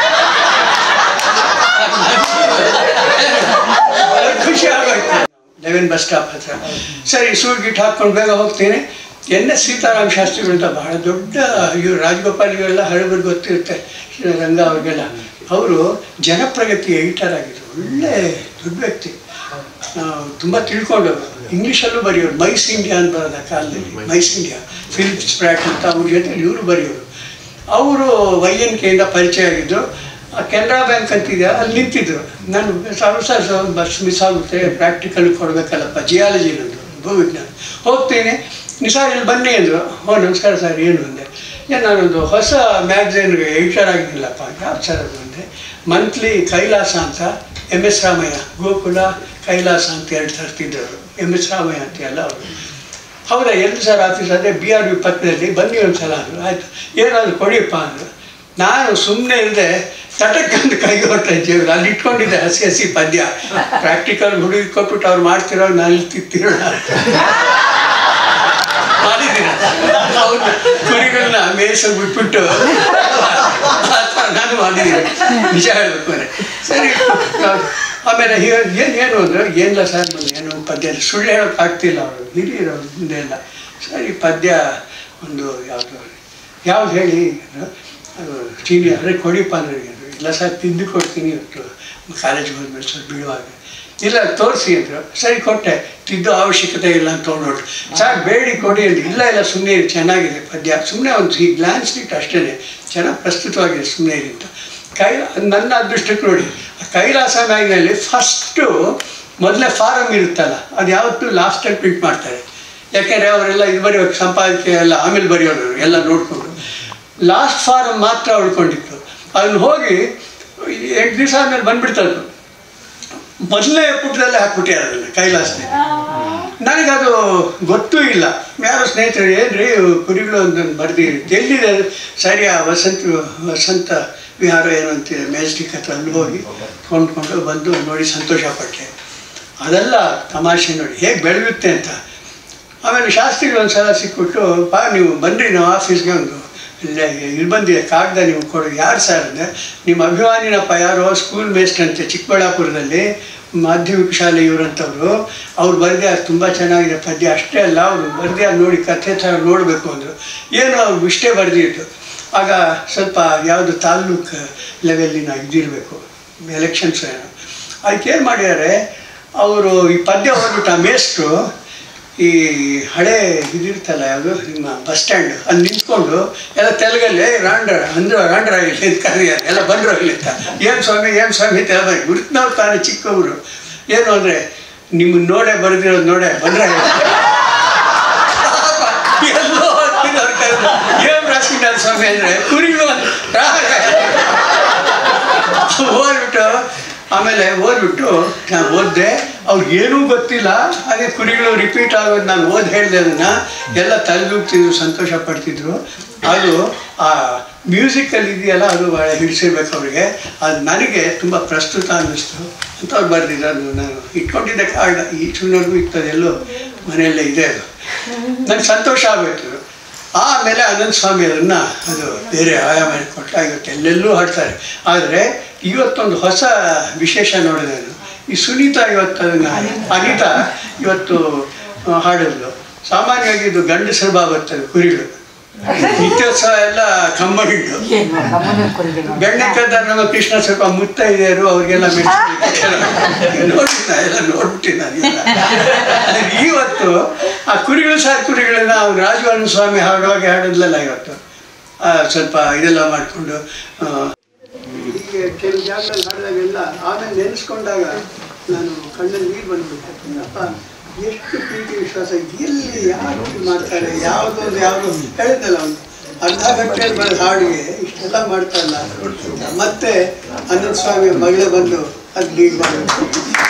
ಖುಷಿ ಆಗೋಯ್ತು ಲೆವೆನ್ ಬಸ್ ಸ್ಟಾಪ್ ಹತ್ರ ಸರಿ ಸೂಟ್ ಗಿಟ್ ಹಾಕ್ಕೊಂಡು ಬೇಗ ಹೋಗ್ತೀನಿ ಎನ್ ಎಸ್ ಸೀತಾರಾಮ್ ಶಾಸ್ತ್ರಿಗಳು ಅಂತ ಬಹಳ ದೊಡ್ಡ ಇವರು ರಾಜಗೋಪಾಲ್ ಇವೆಲ್ಲ ಹಳಬರು ಗೊತ್ತಿರುತ್ತೆ ರಂಗ ಅವ್ರಿಗೆಲ್ಲ ಅವರು ಜನಪ್ರಗತಿ ಎಡಿಟರ್ ಆಗಿದ್ರು ಒಳ್ಳೆ ದೊಡ್ಡ ವ್ಯಕ್ತಿ ತುಂಬ ತಿಳ್ಕೊಂಡವರು ಇಂಗ್ಲೀಷಲ್ಲೂ ಬರೆಯೋರು ಮೈಸ್ ಇಂಡಿಯಾ ಅಂತ ಬರೋದು ಆ ಕಾಲದಲ್ಲಿ ಮೈಸ್ ಇಂಡಿಯಾ ಫಿಲಿಪ್ಸ್ ಸ್ಪ್ರಾಟ್ ಅಂತ ಅವ್ರ ಜೊತೆ ಇವರು ಬರೆಯೋರು ಅವರು ವೈ ಎನ್ ಕೆಯಿಂದ ಪರಿಚಯ ಆಗಿದ್ದು ಆ ಕೆನರಾ ಬ್ಯಾಂಕ್ ಅಂತಿದೆ ಅಲ್ಲಿ ನಿಂತಿದ್ರು ನಾನು ಸಾವಿರ ಸಾವಿರ ಬಸ್ ಮಿಸ್ ಆಗುತ್ತೆ ಪ್ರಾಕ್ಟಿಕಲ್ ಕೊಡಬೇಕಲ್ಲಪ್ಪ ಜಿಯಾಲಜಿ ನಂದು ಭೂವಿಜ್ಞಾನ ಹೋಗ್ತೀನಿ ನಿಸಾರ್ ಇಲ್ಲಿ ಬನ್ನಿ ಅಂದರು ಓ ನಮಸ್ಕಾರ ಸರ್ ಏನು ಅಂದೆ ಏನು ನಾನೊಂದು ಹೊಸ ಮ್ಯಾಗ್ಝೈನ್ಗೆ ಎಡಿಟರ್ ಆಗಿದ್ದಿಲ್ಲಪ್ಪ ಯಾವ್ದು ಸರ್ ಅದು ಅಂದೆ ಮಂತ್ಲಿ ಕೈಲಾಸ ಅಂತ ಎಮ್ ಎಸ್ ರಾಮಯ್ಯ ಗೋಕುಲ ಕೈಲಾಸ ಅಂತ ಎರಡು ತರ್ತಿದ್ದರು ಎಮ್ ಎಸ್ ರಾಮಯ್ಯ ಅಂತ ಎಲ್ಲ ಅವರು ಹೌದಾ ಎಲ್ಲಿ ಸರ್ ಆಫೀಸ್ ಅದೇ ಬಿ ಆರ್ ವಿ ಪಕ್ಕದಲ್ಲಿ ಬನ್ನಿ ಒಂದು ಸಲ ಅಂದರು ಆಯಿತು ಏನಾದರೂ ಕೊಡಿಯಪ್ಪ ಅಂದರು ನಾನು ಸುಮ್ಮನೆ ಇಲ್ಲದೆ ತಟಕ್ಕಂದು ಕೈ ಹೊಟ್ಟೆ ಜೇಬಲ್ಲಿ ಅಲ್ಲಿ ಇಟ್ಕೊಂಡಿದ್ದೆ ಹಸಿ ಹಸಿ ಪದ್ಯ ಪ್ರಾಕ್ಟಿಕಲ್ ಹುಡುಗಿ ಕೊಟ್ಬಿಟ್ಟು ಅವ್ರು ಮಾಡ್ತಿರೋ ನಾನು ಇಲ್ಲಿ ತಿತ್ತಿರೋಣ ಮಾಡಿದ್ದೀರ ಹೌದು ಕುರಿಗಳನ್ನ ಮೇಯ್ಸೋದು ಬಿಟ್ಬಿಟ್ಟು ಆ ಥರ ನಾನು ಮಾಡಿದ್ದೀನಿ ನಿಜ ಹೇಳ್ಬೇಕು ಅಂದರೆ ಸರಿ ಆಮೇಲೆ ಏನು ಏನು ಅಂದರೆ ಏನಿಲ್ಲ ಸರ್ ಬಂದು ಏನೋ ಒಂದು ಪದ್ಯ ಸುಳ್ಳು ಹೇಳೋಕೆ ಆಗ್ತಿಲ್ಲ ಅವರು ಹಿರಿಯರು ಅವ್ರ ಮುಂದೆ ಎಲ್ಲ ಸರಿ ಪದ್ಯ ಒಂದು ಯಾವುದು ಯಾವ್ದು ಹೇಳಿ ಅಂದ್ರು. ಅದು ಚೀನಿ ಅದೇ ಕೊಡಿಪ್ಪ ನನಗೆ ಅಂದ್ರು. ಇಲ್ಲ ಸರ್ ತಿಂದು ಕೊಡ್ತೀನಿ ಇವತ್ತು ಕಾಲೇಜಿಗೆ ಹೋದ್ಮೇಲೆ ಸ್ವಲ್ಪ ಬೀಳುವಾಗ ಇಲ್ಲ ತೋರಿಸಿ ಅಂದರು ಸರಿ ಕೊಟ್ಟೆ ತಿದ್ದು ಅವಶ್ಯಕತೆ ಇಲ್ಲ ಅಂತ ತೊಗೊಂಡ್ರು ಸರ್ ಬೇಡಿ ಕೊಡಿ ಅಂತ ಇಲ್ಲ ಇಲ್ಲ ಸುಮ್ಮನೆ ಇರಿ ಚೆನ್ನಾಗಿದೆ ಪದ್ಯ ಸುಮ್ಮನೆ ಒಂದು ಈ ಗ್ಲಾನ್ಸ್ ಇಟ್ಟು ಅಷ್ಟೇ ಚೆನ್ನಾಗಿ ಪ್ರಸ್ತುತವಾಗಿದೆ ಸುಮ್ಮನೆ ಇರಿ ಅಂತ ಕೈ ನನ್ನ ಅದೃಷ್ಟಕ್ಕೆ ನೋಡಿ ಆ ಕೈಲಾಸ ಮ್ಯಾಗ್ನಲ್ಲಿ ಫಸ್ಟು ಮೊದಲೇ ಫಾರಮ್ ಇರುತ್ತಲ್ಲ ಅದು ಯಾವತ್ತೂ ಲಾಸ್ಟಲ್ಲಿ ಪ್ರಿಂಟ್ ಮಾಡ್ತಾರೆ ಯಾಕೆಂದರೆ ಅವರೆಲ್ಲ ಇದು ಬರೆಯೋಕೆ ಸಂಪಾದಕ್ಕೆ ಎಲ್ಲ ಆಮೇಲೆ ಬರೆಯೋರು ಎಲ್ಲ ನೋಡಿಕೊಂಡು ಲಾಸ್ಟ್ ಫಾರಮ್ ಮಾತ್ರ ಉಳ್ಕೊಂಡಿತ್ತು ಅದನ್ನು ಹೋಗಿ ಎಂಟು ದಿವಸ ಆದಮೇಲೆ ಬಂದ್ಬಿಡ್ತದ್ದು ಮೊದಲನೇ ಪುಟದಲ್ಲೇ ಹಾಕ್ಬಿಟ್ಟಿದ್ದಾರೆ ಅದನ್ನು ಕೈಲಾಸನೆ ನನಗದು ಗೊತ್ತೂ ಇಲ್ಲ ಯಾರೋ ಸ್ನೇಹಿತರು ಏನ್ರಿ ಕುರಿಗಳು ಅಂತ ಬರ್ದಿರಿ ಎಲ್ಲಿದೆ ಅದು? ಸರಿ ಆ ವಸಂತ ವಸಂತ ವಿಹಾರ ಏನು ಅಂತಿದೆ ಮ್ಯಾಜಿಕ್ ಹತ್ರ ಅಲ್ಲಿ ಹೋಗಿ ಕೊಂಡ್ಕೊಂಡು ಬಂದು ನೋಡಿ ಸಂತೋಷಪಟ್ಟೆ ಅದೆಲ್ಲ ತಮಾಷೆ ನೋಡಿ ಹೇಗೆ ಬೆಳೆಯುತ್ತೆ ಅಂತ ಆಮೇಲೆ ಶಾಸ್ತ್ರಿಗಳು ಒಂದು ಸಲ ಸಿಕ್ಬಿಟ್ಟು ಬಾ ನೀವು ಬನ್ನಿರಿ ನಾವು ಆಫೀಸ್ಗೆ ಒಂದು ಇಲ್ಲೇ ಇಲ್ಲಿ ಬಂದಿದೆ ಕಾಗದ ನೀವು ಕೊಡು ಯಾರು ಸರ್ ಅಂದರೆ ನಿಮ್ಮ ಅಭಿಮಾನಿನಪ್ಪ ಯಾರೋ ಸ್ಕೂಲ್ ಮೇಸ್ಟ್ ಅಂತೆ ಚಿಕ್ಕಬಳ್ಳಾಪುರದಲ್ಲಿ ಮಾಧ್ಯಮಿಕ ಶಾಲೆ ಇವರಂಥವ್ರು ಅವ್ರು ಬರೆದೆ ಅದು ತುಂಬ ಚೆನ್ನಾಗಿದೆ ಪದ್ಯ ಅಷ್ಟೇ ಅಲ್ಲ ಅವರು ಬರೆದೆ ಅದು ನೋಡಿ ಕಥೆ ಥರ ನೋಡಬೇಕು ಅಂದರು ಏನು ಅವ್ರು ಇಷ್ಟೇ ಬರೆದಿತ್ತು ಆಗ ಸ್ವಲ್ಪ ಯಾವುದು ತಾಲ್ಲೂಕು ಲೆವೆಲ್ಲಿನ ಇದಿರಬೇಕು ಎಲೆಕ್ಷನ್ಸ್ ಏನು ಅದಕ್ಕೆ ಏನು ಮಾಡಿದ್ದಾರೆ ಅವರು ಈ ಪದ್ಯ ಓದ್ಬಿಟ್ಟು ಆ ಮೇಸ್ಟ್ರು ಈ ಹಳೆ ಇದಿರ್ತಲ್ಲ ಯಾವುದು ನಿಮ್ಮ ಬಸ್ ಸ್ಟ್ಯಾಂಡ್ ಅಲ್ಲಿ ನಿಂತ್ಕೊಂಡು ಎಲ್ಲ ತೆಲುಗಲ್ಲಿ ರಾಂಡ್ರ ಅಂದ್ರೆ ರಾಂಡ್ರ ಇಲ್ಲಿ ಅಂತ ಕರೆಯಾರೆ ಎಲ್ಲ ಬಂದ್ರು ಇಲ್ಲಿ ಅಂತ ಏನು ಸ್ವಾಮಿ ಏನು ಸ್ವಾಮಿ ಅಂತ ಹೇಳ್ಬೇಕು ಗುರುತಿನವ್ರು ತಾನೇ ಚಿಕ್ಕವರು ಏನು ಅಂದರೆ ನಿಮ್ಮನ್ನ ನೋಡೇ ಬರೆದಿರೋದು ನೋಡೇ ಬಂದ್ರೆ ಎಲ್ಲೋ ಹತ್ತಿದವ್ರು ಕರೆದು ಏನು ರಾಸಿನಾಥ ಸ್ವಾಮಿ ಅಂದರೆ ಕುರಿಗಳು ರಾಗ ಓದ್ಬಿಟ್ಟು ಆಮೇಲೆ ಓದ್ಬಿಟ್ಟು ನಾನು ಓದಿದೆ ಅವ್ರಿಗೆ ಏನೂ ಗೊತ್ತಿಲ್ಲ ಹಾಗೆ ಕುರಿಗಳು ರಿಪೀಟ್ ಆಗೋದು ನಾನು ಓದಿ ಹೇಳಿದೆ ಅದನ್ನು ಎಲ್ಲ ತಲೆದೂಗ್ತಿದ್ರು ಸಂತೋಷ ಪಡ್ತಿದ್ರು ಅದು ಆ ಮ್ಯೂಸಿಕಲ್ಲಿ ಇದೆಯಲ್ಲ ಅದು ಭಾಳ ಹಿಡಿಸಿರ್ಬೇಕು ಅವರಿಗೆ ಅದು ನನಗೆ ತುಂಬ ಪ್ರಸ್ತುತ ಅನ್ನಿಸ್ತು ಅಂತ ಅವ್ರು ಬರೆದಿದ್ದು ನಾನು ಇಟ್ಕೊಂಡಿದ್ದೆ ಕಾರಣ ಈ ಚುನರ್ಗೂ ಇರ್ತದೆ ಎಲ್ಲೋ ಮನೆಯಲ್ಲೇ ಇದೆ ಅದು ನನಗೆ ಸಂತೋಷ ಆಗೋಯ್ತು ಆಮೇಲೆ ಅನಂತ ಸ್ವಾಮಿ ಅದನ್ನ ಅದು ಬೇರೆ ಆಯಾಮ ಕೊಟ್ಟ ಇವತ್ತು ಎಲ್ಲೆಲ್ಲೂ ಹಾಡ್ತಾರೆ ಆದರೆ ಇವತ್ತೊಂದು ಹೊಸ ವಿಶೇಷ ನೋಡಿದೆ ನಾನು ಈ ಸುನೀತಾ ಇವತ್ತು ಅದನ್ನು ಅನಿತಾ ಇವತ್ತು ಆ, ಹಾಡಿದ್ಲು ಸಾಮಾನ್ಯವಾಗಿ ಇದು ಗಂಡಸರ ಬಾ ಬರ್ತದೆ ಕುರಿಗಳು ನಿತ್ಯೋತ್ಸವ ಎಲ್ಲ ಕಂಬಗಿದ್ದು ಬೆಣ್ಣೆಕದ್ದಾರ ನಮ್ಮ ಕೃಷ್ಣ ಸ್ವಲ್ಪ ಮುತ್ತೈದೆಯರು ಅವ್ರಿಗೆಲ್ಲ ನೋಡಿದ್ದ ಎಲ್ಲ ನೋಡ್ಬಿಟ್ಟಿದ್ದ ಇವತ್ತು ಆ ಕುರಿಗಳು ಸಾರ್ ಕುರಿಗಳನ್ನ ಅವ್ನು ರಾಜವರ್ಣ ಸ್ವಾಮಿ ಹಾಡುವಾಗ ಹಾಡಿದ್ಲಲ್ಲ ಇವತ್ತು ಆ, ಸ್ವಲ್ಪ ಇದೆಲ್ಲ ಮಾಡಿಕೊಂಡು ಹೀಗೆ ಕೆಲವು ಜಾಗದಲ್ಲಿ ಹಾಡಿದಾಗೆಲ್ಲ ಆಮೇಲೆ ನೆನೆಸ್ಕೊಂಡಾಗ ನಾನು ಕಣ್ಣಲ್ಲಿ ನೀರು ಬಂದ್ಬಿಟ್ಟೆ ಅಪ್ಪ ಎಷ್ಟು ಪ್ರೀತಿ ವಿಶ್ವಾಸ ಎಲ್ಲಿ ಯಾರು ಮಾಡ್ತಾರೆ ಯಾವುದೊಂದು ಯಾವುದು ಹೇಳಿದ್ನಲ್ಲ ಅವನು ಅರ್ಧ ಗಂಟೆಯಲ್ಲಿ ಬರೆದ ಹಾಡಿಗೆ ಇಷ್ಟೆಲ್ಲ ಮಾಡ್ತಾರಲ್ಲ ಮತ್ತೆ ಅನಂತ ಸ್ವಾಮಿ ಮಗಳೇ ಬಂದು ಅದು ಲೀಡ್ ಮಾಡಬೇಕು